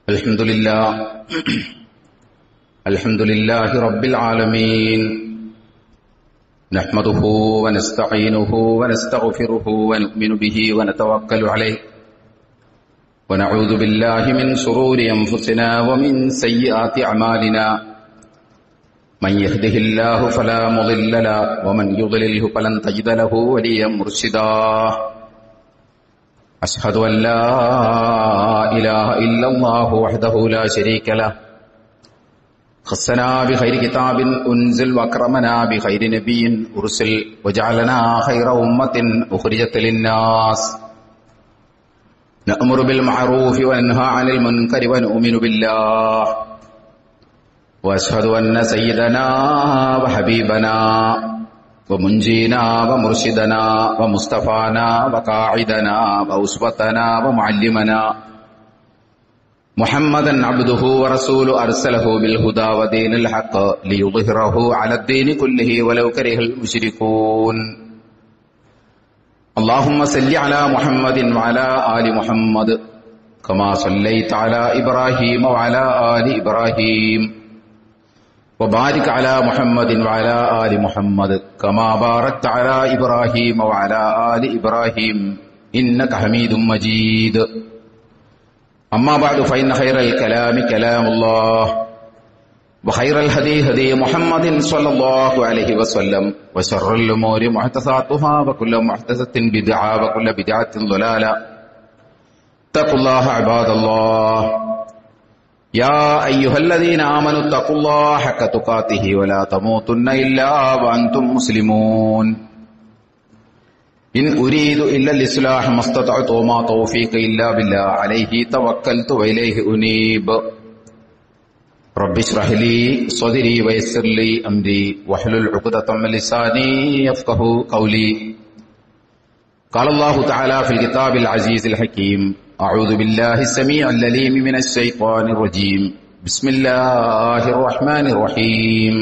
الحمد لله الحمد لله رب العالمين نحمده ونستعينه ونستغفره ونؤمن به ونتوكل عليه ونعوذ بالله من شرور أنفسنا ومن سيئات أعمالنا من يهده الله فلا مضل له ومن يضلله فلن تجد له وليا مرشدا أشهد أن لا إله إلا الله وحده لا شريك له خصنا بخير كتاب أنزل وأكرمنا بخير نبي أرسل وجعلنا خير أمة أخرجت للناس نأمر بالمعروف وننهى عن المنكر ونؤمن بالله وأشهد أن سيدنا وحبيبنا ومنجينا ومرشدنا ومصطفانا وقاعدنا وأسوتنا ومعلمنا محمدا عبده ورسوله أرسله بالهدى ودين الحق ليظهره على الدين كله ولو كره المشركون اللهم صل على محمد وعلى آل محمد كما صليت على إبراهيم وعلى آل إبراهيم وبارك على محمد وعلى آل محمد كما باركت على إبراهيم وعلى آل إبراهيم إنك حميد مجيد أما بعد فإن خير الكلام كلام الله وخير الهدي هدي محمد صلى الله عليه وسلم وشر الأمور محدثاتها وكل محدثة بدعة وكل بدعة ضلالة اتقوا الله عباد الله يا أيها الذين آمنوا اتقوا الله حق تقاته ولا تموتن إلا وأنتم مسلمون إن أريد إلا الإصلاح ما استطعت وما توفيق إلا بالله عليه توكلت وإليه أنيب رب اشرح لي صدري ويسر لي أمري واحلل عقدة من لساني يفقه قولي قال الله تعالى في الكتاب العزيز الحكيم أعوذ بالله السميع العليم من الشيطان الرجيم بسم الله الرحمن الرحيم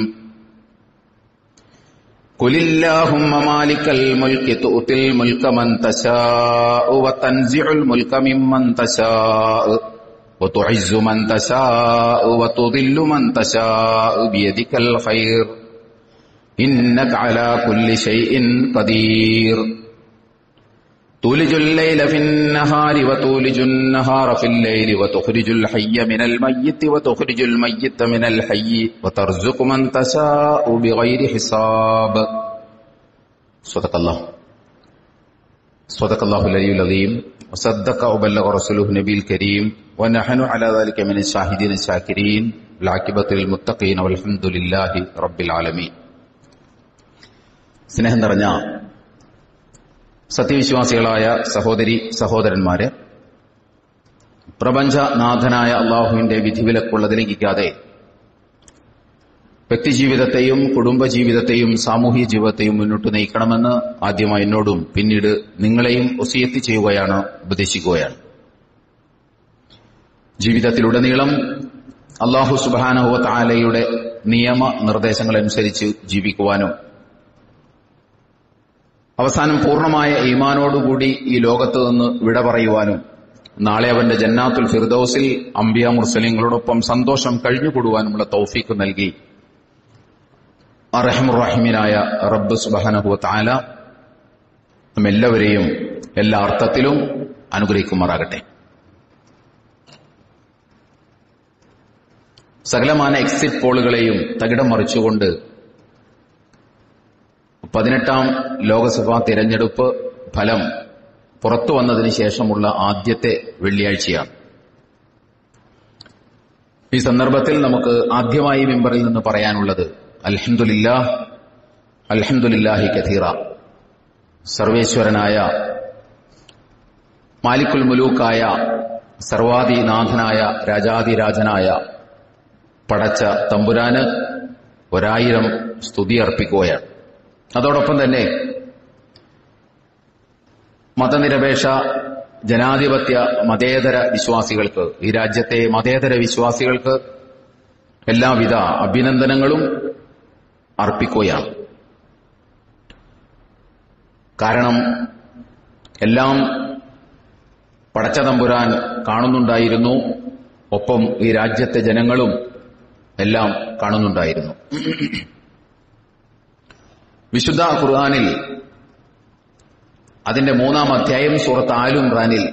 قل اللهم مالك الملك تؤتي الملك من تشاء وتنزع الملك ممن تشاء وتعز من تشاء وتضل من تشاء بيدك الخير إنك على كل شيء قدير تولج الليل في النهار وتولج النهار في الليل وتخرج الحي من الميت وتخرج الميت من الحي وترزق من تشاء بغير حساب صدق الله صدق الله العلي العظيم وصدق وبلغ رسوله النبي الكريم ونحن على ذلك من الشاهدين الشاكرين العاقبة للمتقين والحمد لله رب العالمين സ്നേഹം നിറഞ്ഞ സത്യവിശ്വാസികളായ സഹോദരി സഹോദരന്മാര് പ്രപഞ്ചനാഥനായ അള്ളാഹുവിന്റെ വിധിവിലക്കുള്ളത് ലംഘിക്കാതെ വ്യക്തിജീവിതത്തെയും കുടുംബജീവിതത്തെയും സാമൂഹ്യ ജീവിതത്തെയും മുന്നോട്ട് നയിക്കണമെന്ന് ആദ്യമായി എന്നോടും പിന്നീട് നിങ്ങളെയും ഒസിയത്തി ചെയ്യുകയാണ് ഉപദേശിക്കുകയാണ് ജീവിതത്തിലുടനീളം അള്ളാഹു സുബാനഹുവ താലയുടെ നിയമ നിർദ്ദേശങ്ങളനുസരിച്ച് ജീവിക്കുവാനും അവസാനം പൂർണ്ണമായ ഈമാനോടുകൂടി ഈ ലോകത്ത് നിന്ന് വിട പറയുവാനും നാളെ അവന്റെ ജന്നാത്തുൽ ഫിർദൌസിൽ അംബിയ മുർസലിങ്ങളോടൊപ്പം സന്തോഷം കഴിഞ്ഞുകൂടുവാനുമുള്ള തൗഫീക്ക് നൽകി അറഹമുറഹിമിനായ റബ്ബ് സുബാനഹു താല നമ്മെല്ലാവരെയും എല്ലാ അർത്ഥത്തിലും അനുഗ്രഹിക്കുമാറാകട്ടെ സകലമാന എക്സിറ്റ് പോളുകളെയും തകിടം മറിച്ചുകൊണ്ട് പതിനെട്ടാം ലോകസഭാ തിരഞ്ഞെടുപ്പ് ഫലം പുറത്തു വന്നതിന് ശേഷമുള്ള ആദ്യത്തെ വെള്ളിയാഴ്ചയാണ് ഈ സന്ദർഭത്തിൽ നമുക്ക് ആദ്യമായി മെമ്പറിൽ നിന്ന് പറയാനുള്ളത് അൽഹന്ദില്ലാ അൽഹന്ദില്ലാഹി കഥീറ സർവേശ്വരനായ മാലിക്കുൽ മുലൂക്കായ സർവാദിനാഥനായ രാജാതിരാജനായ പടച്ച തമ്പുരാന് ഒരായിരം സ്തുതി അർപ്പിക്കുകയാണ് അതോടൊപ്പം തന്നെ മതനിരപേക്ഷ ജനാധിപത്യ മതേതര വിശ്വാസികൾക്ക് ഈ രാജ്യത്തെ മതേതര വിശ്വാസികൾക്ക് എല്ലാവിധ അഭിനന്ദനങ്ങളും അർപ്പിക്കുകയാണ് കാരണം എല്ലാം പടച്ചതമ്പുരാൻ കാണുന്നുണ്ടായിരുന്നു ഒപ്പം ഈ രാജ്യത്തെ ജനങ്ങളും എല്ലാം കാണുന്നുണ്ടായിരുന്നു വിശുദ്ധ ഖുർആാനിൽ അതിന്റെ മൂന്നാം അധ്യായം സൂറത്ത് ആലുംറാനിൽ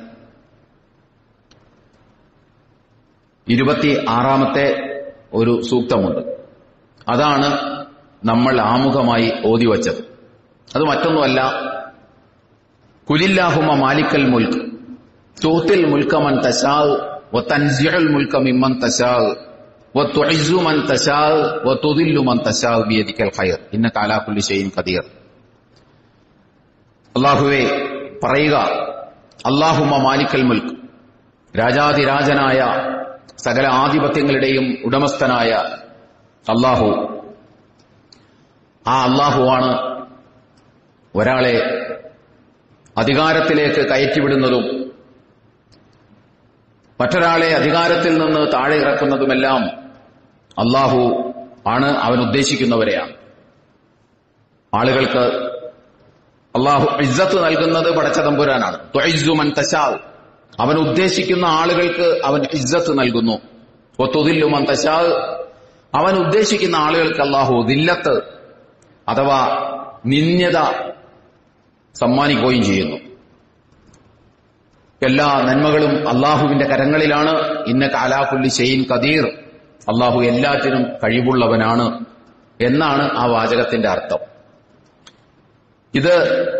ഇരുപത്തി ആറാമത്തെ ഒരു സൂക്തമുണ്ട് അതാണ് നമ്മൾ ആമുഖമായി ഓതിവച്ചത് അത് മറ്റൊന്നുമല്ല കുലില്ലാഹുമ മാലിക്കൽ മുൽക്ക് തൂത്തിൽ മുൽക്കമൻ തശാൽ വത്തൻസിഉൽ മുൽക്ക മിമ്മൻ തശാൽ വത്തുഇസ്സു മൻ തശാൽ വതുദില്ലു മൻ തശാൽ ബിയദിക്കൽ ഖൈർ ഇന്നക അലാ കുല്ലി ഷൈഇൻ ഖദീർ അല്ലാഹുവേ പറയുക അല്ലാഹുമ്മ മാലിക്കൽ മുൽക്ക് രാജാതിരാജനായ സകല ആധിപത്യങ്ങളുടെയും ഉടമസ്ഥനായ അള്ളാഹു ആ അള്ളാഹുവാണ് ഒരാളെ അധികാരത്തിലേക്ക് കയറ്റിവിടുന്നതും മറ്റൊരാളെ അധികാരത്തിൽ നിന്ന് താഴെ ഇറക്കുന്നതുമെല്ലാം അള്ളാഹു ആണ് അവൻ ഉദ്ദേശിക്കുന്നവരെയാണ് ആളുകൾക്ക് അള്ളാഹു ഇജ്ജത്ത് നൽകുന്നത് പടച്ച തമ്പുരാനാണ് ത്വഇസ്സുമൻ തശാവ് അവൻ ഉദ്ദേശിക്കുന്ന ആളുകൾക്ക് അവൻ ഇജ്ജത്ത് നൽകുന്നു ഒത്തുതില്ലുമൻ തശാവ് അവൻ ഉദ്ദേശിക്കുന്ന ആളുകൾക്ക് അള്ളാഹു ദില്ലത്ത് അഥവാ നിന്യത സമ്മാനിക്കുകയും ചെയ്യുന്നു എല്ലാ നന്മകളും അള്ളാഹുവിന്റെ കരങ്ങളിലാണ് ഇന്ന കാലാകുല്ലി ഷെയ്ൻ കദീർ അള്ളാഹു എല്ലാറ്റിനും കഴിവുള്ളവനാണ് എന്നാണ് ആ വാചകത്തിന്റെ അർത്ഥം ഇത്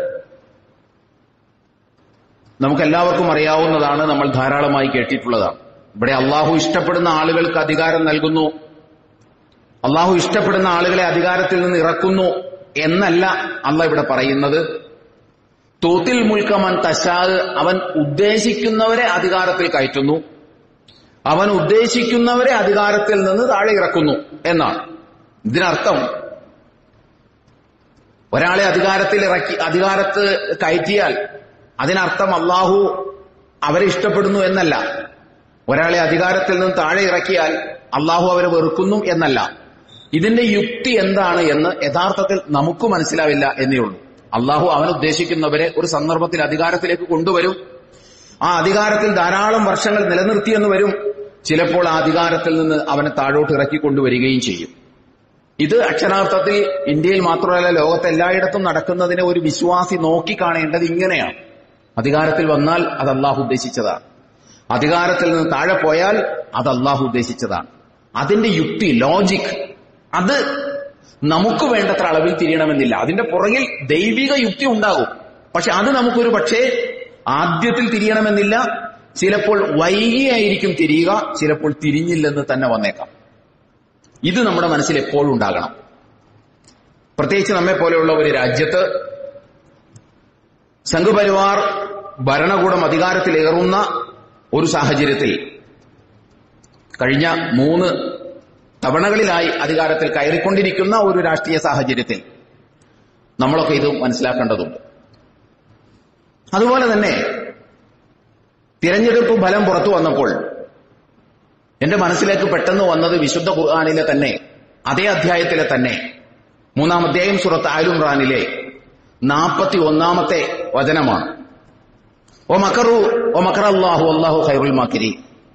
നമുക്കെല്ലാവർക്കും അറിയാവുന്നതാണ് നമ്മൾ ധാരാളമായി കേട്ടിട്ടുള്ളതാണ് ഇവിടെ അള്ളാഹു ഇഷ്ടപ്പെടുന്ന ആളുകൾക്ക് അധികാരം നൽകുന്നു അള്ളാഹു ഇഷ്ടപ്പെടുന്ന ആളുകളെ അധികാരത്തിൽ നിന്ന് ഇറക്കുന്നു എന്നല്ല അല്ല ഇവിടെ പറയുന്നത് തൂത്തിൽ മുൽക്കമൻ തശാദ് അവൻ ഉദ്ദേശിക്കുന്നവരെ അധികാരത്തിൽ കയറ്റുന്നു അവൻ ഉദ്ദേശിക്കുന്നവരെ അധികാരത്തിൽ നിന്ന് താഴെ ഇറക്കുന്നു എന്നാണ് ഇതിനർത്ഥം ഒരാളെ അധികാരത്തിൽ ഇറക്കി അധികാരത്ത് കയറ്റിയാൽ അതിനർത്ഥം അള്ളാഹു അവരെ ഇഷ്ടപ്പെടുന്നു എന്നല്ല ഒരാളെ അധികാരത്തിൽ നിന്ന് താഴെ ഇറക്കിയാൽ അള്ളാഹു അവരെ വെറുക്കുന്നു എന്നല്ല ഇതിന്റെ യുക്തി എന്താണ് എന്ന് യഥാർത്ഥത്തിൽ നമുക്ക് മനസ്സിലാവില്ല എന്നേ ഉള്ളൂ അള്ളാഹു അവൻ ഉദ്ദേശിക്കുന്നവരെ ഒരു സന്ദർഭത്തിൽ അധികാരത്തിലേക്ക് കൊണ്ടുവരും ആ അധികാരത്തിൽ ധാരാളം വർഷങ്ങൾ നിലനിർത്തിയെന്ന് വരും ചിലപ്പോൾ ആ അധികാരത്തിൽ നിന്ന് അവനെ താഴോട്ട് ഇറക്കി കൊണ്ടുവരികയും ചെയ്യും ഇത് അക്ഷരാർത്ഥത്തിൽ ഇന്ത്യയിൽ മാത്രമല്ല ലോകത്ത് എല്ലായിടത്തും നടക്കുന്നതിനെ ഒരു വിശ്വാസി നോക്കിക്കാണേണ്ടത് ഇങ്ങനെയാണ് അധികാരത്തിൽ വന്നാൽ അത് അള്ളാഹു ഉദ്ദേശിച്ചതാണ് അധികാരത്തിൽ നിന്ന് താഴെ പോയാൽ അത് അള്ളാഹു ഉദ്ദേശിച്ചതാണ് അതിന്റെ യുക്തി ലോജിക് അത് നമുക്ക് വേണ്ടത്ര അളവിൽ തിരിയണമെന്നില്ല അതിന്റെ പുറകിൽ ദൈവിക യുക്തി ഉണ്ടാകും പക്ഷെ അത് നമുക്കൊരു പക്ഷേ ആദ്യത്തിൽ തിരിയണമെന്നില്ല ചിലപ്പോൾ വൈകിയായിരിക്കും തിരിയുക ചിലപ്പോൾ തിരിഞ്ഞില്ലെന്ന് തന്നെ വന്നേക്കാം ഇത് നമ്മുടെ മനസ്സിൽ എപ്പോഴും ഉണ്ടാകണം പ്രത്യേകിച്ച് നമ്മെ പോലെയുള്ള ഒരു രാജ്യത്ത് സംഘപരിവാർ ഭരണകൂടം അധികാരത്തിലേറുന്ന ഒരു സാഹചര്യത്തിൽ കഴിഞ്ഞ മൂന്ന് തവണകളിലായി അധികാരത്തിൽ കയറിക്കൊണ്ടിരിക്കുന്ന ഒരു രാഷ്ട്രീയ സാഹചര്യത്തിൽ നമ്മളൊക്കെ ഇത് മനസ്സിലാക്കേണ്ടതുണ്ട് അതുപോലെ തന്നെ തിരഞ്ഞെടുപ്പ് ഫലം പുറത്തു വന്നപ്പോൾ എന്റെ മനസ്സിലേക്ക് പെട്ടെന്ന് വന്നത് വിശുദ്ധ ഖുർആാനിലെ തന്നെ അതേ അധ്യായത്തിലെ തന്നെ മൂന്നാം അധ്യായം സുറത്ത് ആലുംറാനിലെ നാൽപ്പത്തി ഒന്നാമത്തെ വചനമാണ് ഓ മക്കറു ഓ മക്കർ അള്ളാഹു അള്ളാഹു ഖൈറുൽ മാക്കിരി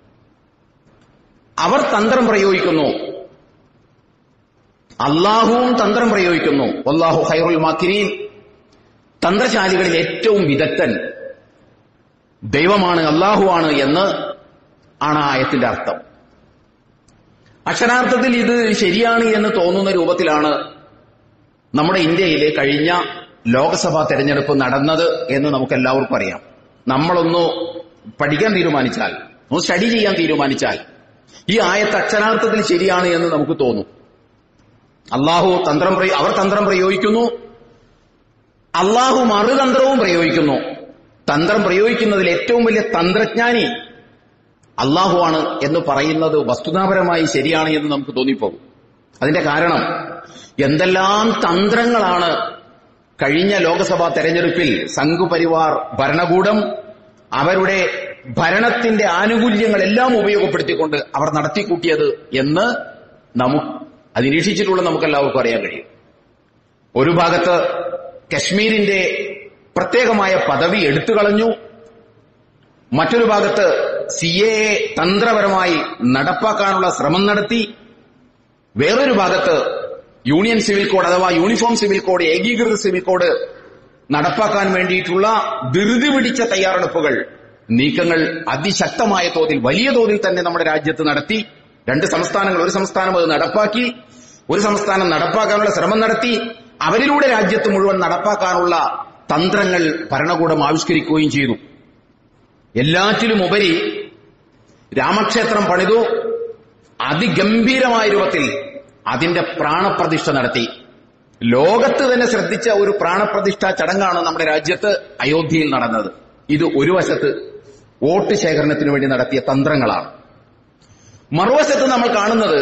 അവർ തന്ത്രം പ്രയോഗിക്കുന്നു അള്ളാഹുവും തന്ത്രം പ്രയോഗിക്കുന്നു അള്ളാഹു ഖൈറുൽ മാക്കിരീൻ തന്ത്രശാലികളിൽ ഏറ്റവും വിദഗ്ധൻ ദൈവമാണ് അള്ളാഹുവാണ് എന്ന് ആണ് ആ ആയത്തിന്റെ അർത്ഥം അക്ഷരാർത്ഥത്തിൽ ഇത് ശരിയാണ് എന്ന് തോന്നുന്ന രൂപത്തിലാണ് നമ്മുടെ ഇന്ത്യയിലെ കഴിഞ്ഞ ലോക്സഭാ തെരഞ്ഞെടുപ്പ് നടന്നത് എന്ന് നമുക്ക് എല്ലാവർക്കും അറിയാം നമ്മളൊന്ന് പഠിക്കാൻ തീരുമാനിച്ചാൽ ഒന്ന് സ്റ്റഡി ചെയ്യാൻ തീരുമാനിച്ചാൽ ഈ ആയത്ത് അക്ഷരാർത്ഥത്തിൽ ശരിയാണ് എന്ന് നമുക്ക് തോന്നും അള്ളാഹു തന്ത്രം പ്രയോ- അവർ തന്ത്രം പ്രയോഗിക്കുന്നു അള്ളാഹു മറുതന്ത്രവും പ്രയോഗിക്കുന്നു തന്ത്രം പ്രയോഗിക്കുന്നതിൽ ഏറ്റവും വലിയ തന്ത്രജ്ഞാനി അള്ളാഹുവാണ് എന്ന് പറയുന്നത് വസ്തുതാപരമായി ശരിയാണ് എന്ന് നമുക്ക് തോന്നിപ്പോകും അതിന്റെ കാരണം എന്തെല്ലാം തന്ത്രങ്ങളാണ് കഴിഞ്ഞ ലോക്സഭാ തെരഞ്ഞെടുപ്പിൽ സംഘപരിവാർ ഭരണകൂടം അവരുടെ ഭരണത്തിന്റെ ആനുകൂല്യങ്ങളെല്ലാം ഉപയോഗപ്പെടുത്തിക്കൊണ്ട് അവർ നടത്തിക്കൂട്ടിയത് എന്ന് നമുക്ക് അത് നിരീക്ഷിച്ചിട്ടുള്ള നമുക്കെല്ലാവർക്കും അറിയാൻ കഴിയും ഒരു ഭാഗത്ത് കശ്മീരിന്റെ പ്രത്യേകമായ പദവി എടുത്തു കളഞ്ഞു മറ്റൊരു ഭാഗത്ത് സി എ തന്ത്രപരമായി നടപ്പാക്കാനുള്ള ശ്രമം നടത്തി വേറൊരു ഭാഗത്ത് യൂണിയൻ സിവിൽ കോഡ് അഥവാ യൂണിഫോം സിവിൽ കോഡ് ഏകീകൃത സിവിൽ കോഡ് നടപ്പാക്കാൻ വേണ്ടിയിട്ടുള്ള ധൃതി പിടിച്ച തയ്യാറെടുപ്പുകൾ നീക്കങ്ങൾ അതിശക്തമായ തോതിൽ വലിയ തോതിൽ തന്നെ നമ്മുടെ രാജ്യത്ത് നടത്തി രണ്ട് സംസ്ഥാനങ്ങൾ ഒരു സംസ്ഥാനം അത് നടപ്പാക്കി ഒരു സംസ്ഥാനം നടപ്പാക്കാനുള്ള ശ്രമം നടത്തി അവരിലൂടെ രാജ്യത്ത് മുഴുവൻ നടപ്പാക്കാനുള്ള തന്ത്രങ്ങൾ ഭരണകൂടം ആവിഷ്കരിക്കുകയും ചെയ്തു എല്ലാറ്റിലും ഉപരി രാമക്ഷേത്രം പണിതു അതിഗംഭീരമായ രൂപത്തിൽ അതിന്റെ പ്രാണപ്രതിഷ്ഠ നടത്തി ലോകത്ത് തന്നെ ശ്രദ്ധിച്ച ഒരു പ്രാണപ്രതിഷ്ഠാ ചടങ്ങാണ് നമ്മുടെ രാജ്യത്ത് അയോധ്യയിൽ നടന്നത് ഇത് ഒരു വശത്ത് വോട്ട് ശേഖരണത്തിന് വേണ്ടി നടത്തിയ തന്ത്രങ്ങളാണ് മറുവശത്ത് നമ്മൾ കാണുന്നത്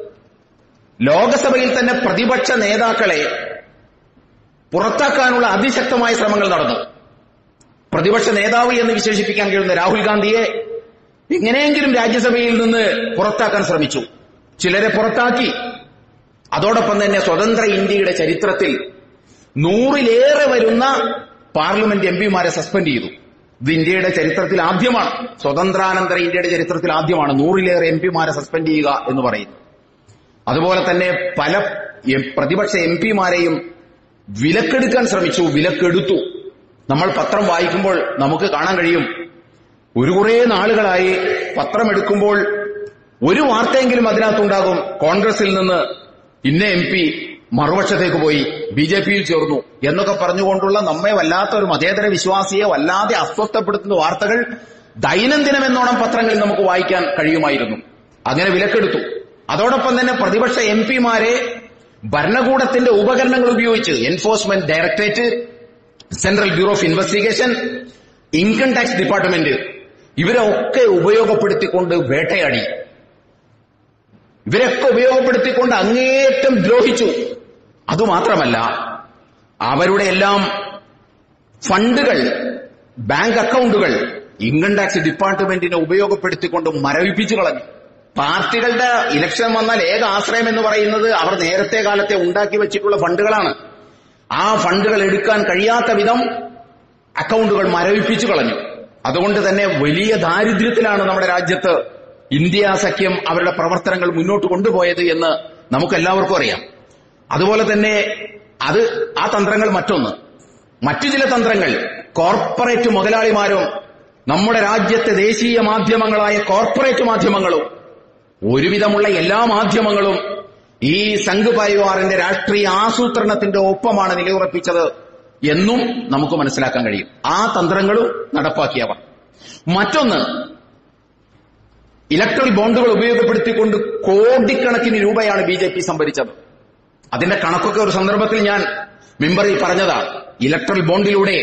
ലോകസഭയിൽ തന്നെ പ്രതിപക്ഷ നേതാക്കളെ പുറത്താക്കാനുള്ള അതിശക്തമായ ശ്രമങ്ങൾ നടന്നു പ്രതിപക്ഷ നേതാവ് എന്ന് വിശേഷിപ്പിക്കാൻ കഴിയുന്ന രാഹുൽ ഗാന്ധിയെ എങ്ങനെയെങ്കിലും രാജ്യസഭയിൽ നിന്ന് പുറത്താക്കാൻ ശ്രമിച്ചു ചിലരെ പുറത്താക്കി അതോടൊപ്പം തന്നെ സ്വതന്ത്ര ഇന്ത്യയുടെ ചരിത്രത്തിൽ നൂറിലേറെ വരുന്ന പാർലമെന്റ് എം പിമാരെ സസ്പെൻഡ് ചെയ്തു ഇത് ഇന്ത്യയുടെ ചരിത്രത്തിൽ ആദ്യമാണ് സ്വതന്ത്രാനന്തര ഇന്ത്യയുടെ ചരിത്രത്തിൽ ആദ്യമാണ് നൂറിലേറെ എം പിമാരെ സസ്പെൻഡ് ചെയ്യുക എന്ന് പറയുന്നത് അതുപോലെ തന്നെ പല എം- പ്രതിപക്ഷ എം പിമാരെയും വിലക്കെടുക്കാൻ ശ്രമിച്ചു വിലക്കെടുത്തു നമ്മൾ പത്രം വായിക്കുമ്പോൾ നമുക്ക് കാണാൻ കഴിയും ഒരു കുറേ നാളുകളായി പത്രം എടുക്കുമ്പോൾ ഒരു വാർത്തയെങ്കിലും അതിനകത്തുണ്ടാകും കോൺഗ്രസിൽ നിന്ന് ഇന്ന എം പി മറുപക്ഷത്തേക്ക് പോയി ബി ജെ പിയിൽ ചേർന്നു എന്നൊക്കെ പറഞ്ഞുകൊണ്ടുള്ള നമ്മെ വല്ലാത്ത ഒരു മതേതര വിശ്വാസിയെ വല്ലാതെ അസ്വസ്ഥപ്പെടുത്തുന്ന വാർത്തകൾ ദൈനംദിനം എന്നോണം പത്രങ്ങളിൽ നമുക്ക് വായിക്കാൻ കഴിയുമായിരുന്നു അങ്ങനെ വിലക്കെടുത്തു അതോടൊപ്പം തന്നെ പ്രതിപക്ഷ എം പിമാരെ ഭരണകൂടത്തിന്റെ ഉപകരണങ്ങൾ ഉപയോഗിച്ച് enforcement directorate central bureau of investigation income tax department ഇവരെ ഒക്കെ ഉപയോഗപ്പെടുത്തിക്കൊണ്ട് വേട്ടയാടി ഇവരൊക്കെ ഉപയോഗപ്പെടുത്തിക്കൊണ്ട് അങ്ങേയറ്റം ദ്രോഹിച്ചു അതുമാത്രമല്ല അവരുടെ എല്ലാം ഫണ്ടുകൾ ബാങ്ക് അക്കൗണ്ടുകൾ ഇൻകം ടാക്സ് ഡിപ്പാർട്ട്മെന്റിനെ ഉപയോഗപ്പെടുത്തിക്കൊണ്ട് മരവിപ്പിച്ചു കളഞ്ഞു പാർട്ടികളുടെ ഇലക്ഷൻ വന്നാൽ ഏക ആശ്രയം എന്ന് പറയുന്നത് അവർ നേരത്തെ കാലത്തെ ഉണ്ടാക്കി വെച്ചിട്ടുള്ള ഫണ്ടുകളാണ് ആ ഫണ്ടുകൾ എടുക്കാൻ കഴിയാത്ത വിധം അക്കൗണ്ടുകൾ മരവിപ്പിച്ചു കളഞ്ഞു അതുകൊണ്ട് തന്നെ വലിയ ദാരിദ്ര്യത്തിലാണ് നമ്മുടെ രാജ്യത്ത് ഇന്ത്യ സഖ്യം അവരുടെ പ്രവർത്തനങ്ങൾ മുന്നോട്ട് കൊണ്ടുപോയത് എന്ന് നമുക്ക് എല്ലാവർക്കും അറിയാം അതുപോലെ തന്നെ അത് ആ തന്ത്രങ്ങൾ മറ്റൊന്ന് മറ്റു ചില തന്ത്രങ്ങൾ കോർപ്പറേറ്റ് മുതലാളിമാരും നമ്മുടെ രാജ്യത്തെ ദേശീയ മാധ്യമങ്ങളായ കോർപ്പറേറ്റ് മാധ്യമങ്ങളും ഒരുവിധമുള്ള എല്ലാ മാധ്യമങ്ങളും ഈ സംഘ് പരിവാറിന്റെ രാഷ്ട്രീയ ആസൂത്രണത്തിന്റെ ഒപ്പമാണ് നിലയുറപ്പിച്ചത് എന്നും നമുക്ക് മനസ്സിലാക്കാൻ കഴിയും ആ തന്ത്രങ്ങളും നടപ്പാക്കിയവർ മറ്റൊന്ന് ഇലക്ട്രൽ ബോണ്ടുകൾ ഉപയോഗപ്പെടുത്തിക്കൊണ്ട് കോടിക്കണക്കിന് രൂപയാണ് ബി ജെ പി സംഭരിച്ചത് അതിന്റെ കണക്കൊക്കെ ഒരു സന്ദർഭത്തിൽ ഞാൻ മെമ്പറിൽ പറഞ്ഞതാണ് ഇലക്ട്രൽ ബോണ്ടിലൂടെ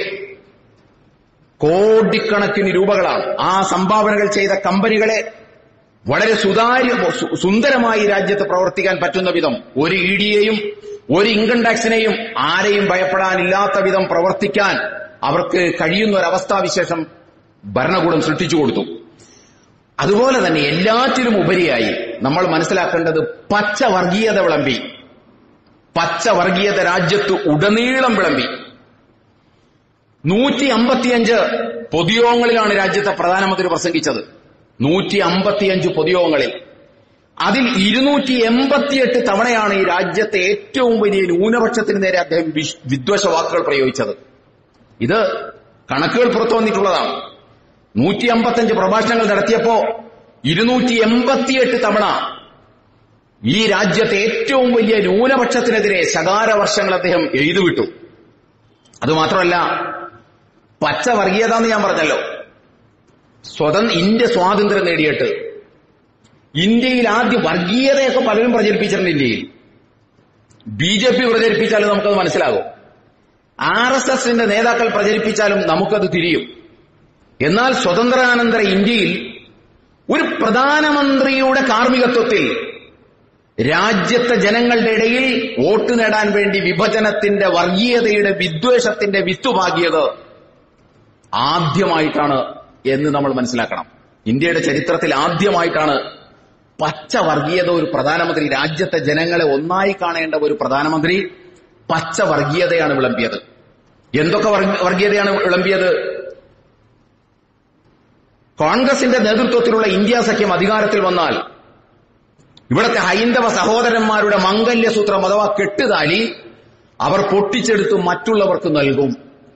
കോടിക്കണക്കിന് രൂപകളാണ് ആ സംഭാവനകൾ ചെയ്ത കമ്പനികളെ വളരെ സുതാര്യ സു- സുന്ദരമായി രാജ്യത്ത് പ്രവർത്തിക്കാൻ പറ്റുന്ന വിധം ഒരു ഇ ഡിയെയും ഒരു ഇൻകം ടാക്സിനെയും ആരെയും ഭയപ്പെടാനില്ലാത്ത വിധം പ്രവർത്തിക്കാൻ അവർക്ക് കഴിയുന്ന ഒരു അവസ്ഥാവിശേഷം ഭരണകൂടം സൃഷ്ടിച്ചു കൊടുത്തു അതുപോലെ തന്നെ എല്ലാറ്റിലും ഉപരിയായി നമ്മൾ മനസ്സിലാക്കേണ്ടത് പച്ച വർഗീയത വിളമ്പി പച്ച വർഗീയത രാജ്യത്ത് ഉടനീളം വിളമ്പി നൂറ്റി അമ്പത്തിയഞ്ച് പൊതുയോഗങ്ങളിലാണ് രാജ്യത്തെ പ്രധാനമന്ത്രി പ്രസംഗിച്ചത് നൂറ്റി അമ്പത്തിയഞ്ച് പൊതുയോഗങ്ങളിൽ അതിൽ ഇരുന്നൂറ്റി എൺപത്തിയെട്ട് തവണയാണ് ഈ രാജ്യത്തെ ഏറ്റവും വലിയ ന്യൂനപക്ഷത്തിന് നേരെ അദ്ദേഹം വിഷ്- വിദ്വേഷ വാക്കുകൾ പ്രയോഗിച്ചത് ഇത് കണക്കുകൾ പുറത്തു വന്നിട്ടുള്ളതാണ് നൂറ്റി അമ്പത്തഞ്ച് പ്രഭാഷണങ്ങൾ നടത്തിയപ്പോ ഇരുന്നൂറ്റി എൺപത്തിയെട്ട് തവണ ഈ രാജ്യത്തെ ഏറ്റവും വലിയ ന്യൂനപക്ഷത്തിനെതിരെ ശകാര വർഷങ്ങൾ അദ്ദേഹം എഴുതുവിട്ടു അതുമാത്രമല്ല പച്ച വർഗീയത എന്ന് ഞാൻ പറഞ്ഞല്ലോ സ്വതന്ത്ര ഇന്ത്യ സ്വാതന്ത്ര്യം നേടിയിട്ട് ഇന്ത്യയിൽ ആദ്യം വർഗീയതയൊക്കെ പലരും പ്രചരിപ്പിച്ചിട്ടുണ്ട് ഇന്ത്യയിൽ ബി ജെ പി പ്രചരിപ്പിച്ചാലും നമുക്കത് മനസ്സിലാകും ആർ എസ് എസിന്റെ നേതാക്കൾ പ്രചരിപ്പിച്ചാലും നമുക്കത് തിരിയും എന്നാൽ സ്വതന്ത്രാനന്തര ഇന്ത്യയിൽ ഒരു പ്രധാനമന്ത്രിയുടെ കാർമ്മികത്വത്തിൽ രാജ്യത്തെ ജനങ്ങളുടെ ഇടയിൽ വോട്ട് നേടാൻ വേണ്ടി വിഭജനത്തിന്റെ വർഗീയതയുടെ വിദ്വേഷത്തിന്റെ വിത്തുപാകിയത് ആദ്യമായിട്ടാണ് എന്ന് നമ്മൾ മനസ്സിലാക്കണം ഇന്ത്യയുടെ ചരിത്രത്തിൽ ആദ്യമായിട്ടാണ് പച്ച വർഗീയത ഒരു പ്രധാനമന്ത്രി രാജ്യത്തെ ജനങ്ങളെ ഒന്നായി കാണേണ്ട ഒരു പ്രധാനമന്ത്രി പച്ച വർഗീയതയാണ് വിളമ്പിയത് എന്തൊക്കെ വർഗ- വർഗീയതയാണ് വിളമ്പിയത് കോൺഗ്രസിന്റെ നേതൃത്വത്തിലുള്ള ഇന്ത്യ സഖ്യം അധികാരത്തിൽ വന്നാൽ ഇവിടുത്തെ ഹൈന്ദവ സഹോദരന്മാരുടെ മംഗല്യസൂത്രം അഥവാ കെട്ടുതാലി അവർ പൊട്ടിച്ചെടുത്ത് മറ്റുള്ളവർക്ക് നൽകും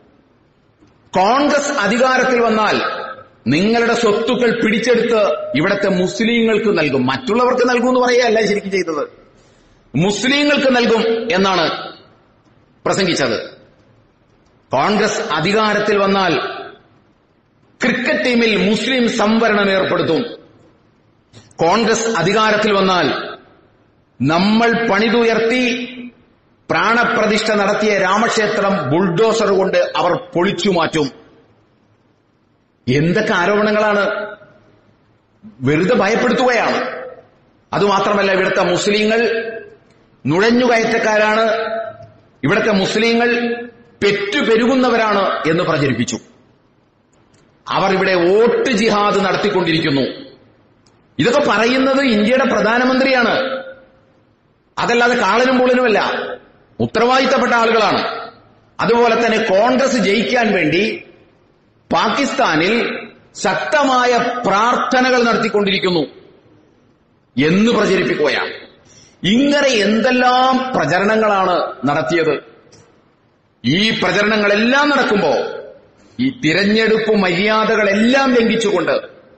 കോൺഗ്രസ് അധികാരത്തിൽ വന്നാൽ നിങ്ങളുടെ സ്വത്തുക്കൾ പിടിച്ചെടുത്ത് ഇവിടുത്തെ മുസ്ലിങ്ങൾക്ക് നൽകും മറ്റുള്ളവർക്ക് നൽകും എന്ന് പറയുകയല്ല ശരിക്കും ചെയ്തത് മുസ്ലിങ്ങൾക്ക് നൽകും എന്നാണ് പ്രസംഗിച്ചത് കോൺഗ്രസ് അധികാരത്തിൽ വന്നാൽ ക്രിക്കറ്റ് ടീമിൽ മുസ്ലിം സംവരണം ഏർപ്പെടുത്തും കോൺഗ്രസ് അധികാരത്തിൽ വന്നാൽ നമ്മൾ പണിതുയർത്തി പ്രാണപ്രതിഷ്ഠ നടത്തിയ രാമക്ഷേത്രം ബുൾഡോസർ കൊണ്ട് അവർ പൊളിച്ചു മാറ്റും എന്തൊക്കെ ആരോപണങ്ങളാണ് വെറുതെ ഭയപ്പെടുത്തുകയാണ് അതുമാത്രമല്ല ഇവിടുത്തെ മുസ്ലിങ്ങൾ നുഴഞ്ഞുകയറ്റക്കാരാണ് ഇവിടുത്തെ മുസ്ലിങ്ങൾ പെറ്റുപെരുകുന്നവരാണ് എന്ന് പ്രചരിപ്പിച്ചു അവർ ഇവിടെ വോട്ട് ജിഹാദ് നടത്തിക്കൊണ്ടിരിക്കുന്നു ഇതൊക്കെ പറയുന്നത് ഇന്ത്യയുടെ പ്രധാനമന്ത്രിയാണ് അതല്ലാതെ കാളനും പൂളനുമല്ല ഉത്തരവാദിത്തപ്പെട്ട ആളുകളാണ് അതുപോലെ തന്നെ കോൺഗ്രസ് ജയിക്കാൻ വേണ്ടി പാകിസ്ഥാനിൽ ശക്തമായ പ്രാർത്ഥനകൾ നടത്തിക്കൊണ്ടിരിക്കുന്നു എന്ന് പ്രചരിപ്പിക്കുകയാണ് ഇങ്ങനെ എന്തെല്ലാം പ്രചരണങ്ങളാണ് നടത്തിയത് ഈ പ്രചരണങ്ങളെല്ലാം നടക്കുമ്പോ ഈ തിരഞ്ഞെടുപ്പ് മര്യാദകളെല്ലാം ലംഘിച്ചുകൊണ്ട്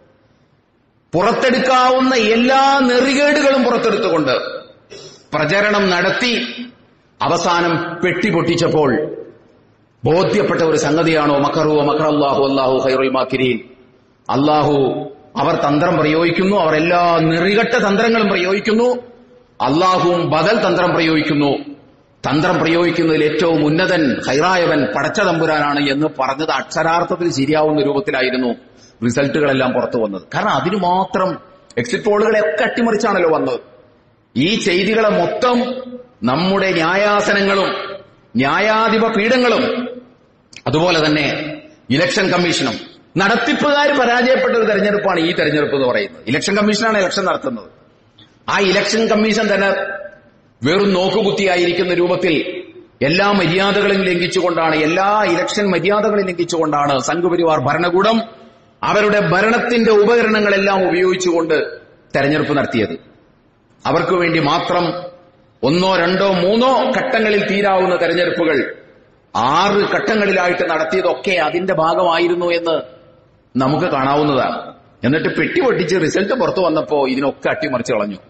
പുറത്തെടുക്കാവുന്ന എല്ലാ നെറികേടുകളും പുറത്തെടുത്തുകൊണ്ട് പ്രചരണം നടത്തി അവസാനം പെട്ടി പൊട്ടിച്ചപ്പോൾ ബോധ്യപ്പെട്ട ഒരു സംഗതിയാണോ മക്കറു മക്കർ അള്ളാഹു അള്ളാഹു ഹൈറുൽ മാക്കിരീൻ അള്ളാഹു അവർ തന്ത്രം പ്രയോഗിക്കുന്നു അവർ എല്ലാ നെറികെട്ട തന്ത്രങ്ങളും പ്രയോഗിക്കുന്നു അള്ളാഹുവും ബദൽ തന്ത്രം പ്രയോഗിക്കുന്നു തന്ത്രം പ്രയോഗിക്കുന്നതിൽ ഏറ്റവും ഉന്നതൻ ഹൈറായവൻ പടച്ച തമ്പുരാനാണ് എന്ന് പറഞ്ഞത് അക്ഷരാർത്ഥത്തിൽ ശരിയാവുന്ന രൂപത്തിലായിരുന്നു റിസൾട്ടുകളെല്ലാം പുറത്തു വന്നത് കാരണം അതിനു മാത്രം എക്സിറ്റ് പോളുകളെയൊക്കെ അട്ടിമറിച്ചാണല്ലോ വന്നത് ഈ ചെയ്തികളെ മൊത്തം നമ്മുടെ ന്യായാസനങ്ങളും ന്യായാധിപ പീഠങ്ങളും അതുപോലെ തന്നെ ഇലക്ഷൻ കമ്മീഷനും നടത്തിപ്പുകാർ പരാജയപ്പെട്ട ഒരു തെരഞ്ഞെടുപ്പാണ് ഈ തെരഞ്ഞെടുപ്പ് എന്ന് പറയുന്നത് ഇലക്ഷൻ കമ്മീഷനാണ് ഇലക്ഷൻ നടത്തുന്നത് ആ ഇലക്ഷൻ കമ്മീഷൻ തന്നെ വെറും നോക്കുകുത്തിയായിരിക്കുന്ന രൂപത്തിൽ എല്ലാ മര്യാദകളും ലംഘിച്ചുകൊണ്ടാണ് എല്ലാ ഇലക്ഷൻ മര്യാദകളും ലംഘിച്ചുകൊണ്ടാണ് സംഘപരിവാർ ഭരണകൂടം അവരുടെ ഭരണത്തിന്റെ ഉപകരണങ്ങളെല്ലാം ഉപയോഗിച്ചുകൊണ്ട് തെരഞ്ഞെടുപ്പ് നടത്തിയത് അവർക്ക് വേണ്ടി മാത്രം ഒന്നോ രണ്ടോ മൂന്നോ ഘട്ടങ്ങളിൽ തീരാവുന്ന തെരഞ്ഞെടുപ്പുകൾ ആറ് ഘട്ടങ്ങളിലായിട്ട് നടത്തിയതൊക്കെ അതിന്റെ ഭാഗമായിരുന്നു എന്ന് നമുക്ക് കാണാവുന്നതാണ് എന്നിട്ട് പെട്ടി പൊട്ടിച്ച് റിസൾട്ട് പുറത്തു വന്നപ്പോ ഇതിനൊക്കെ അട്ടിമറിച്ച് കളഞ്ഞു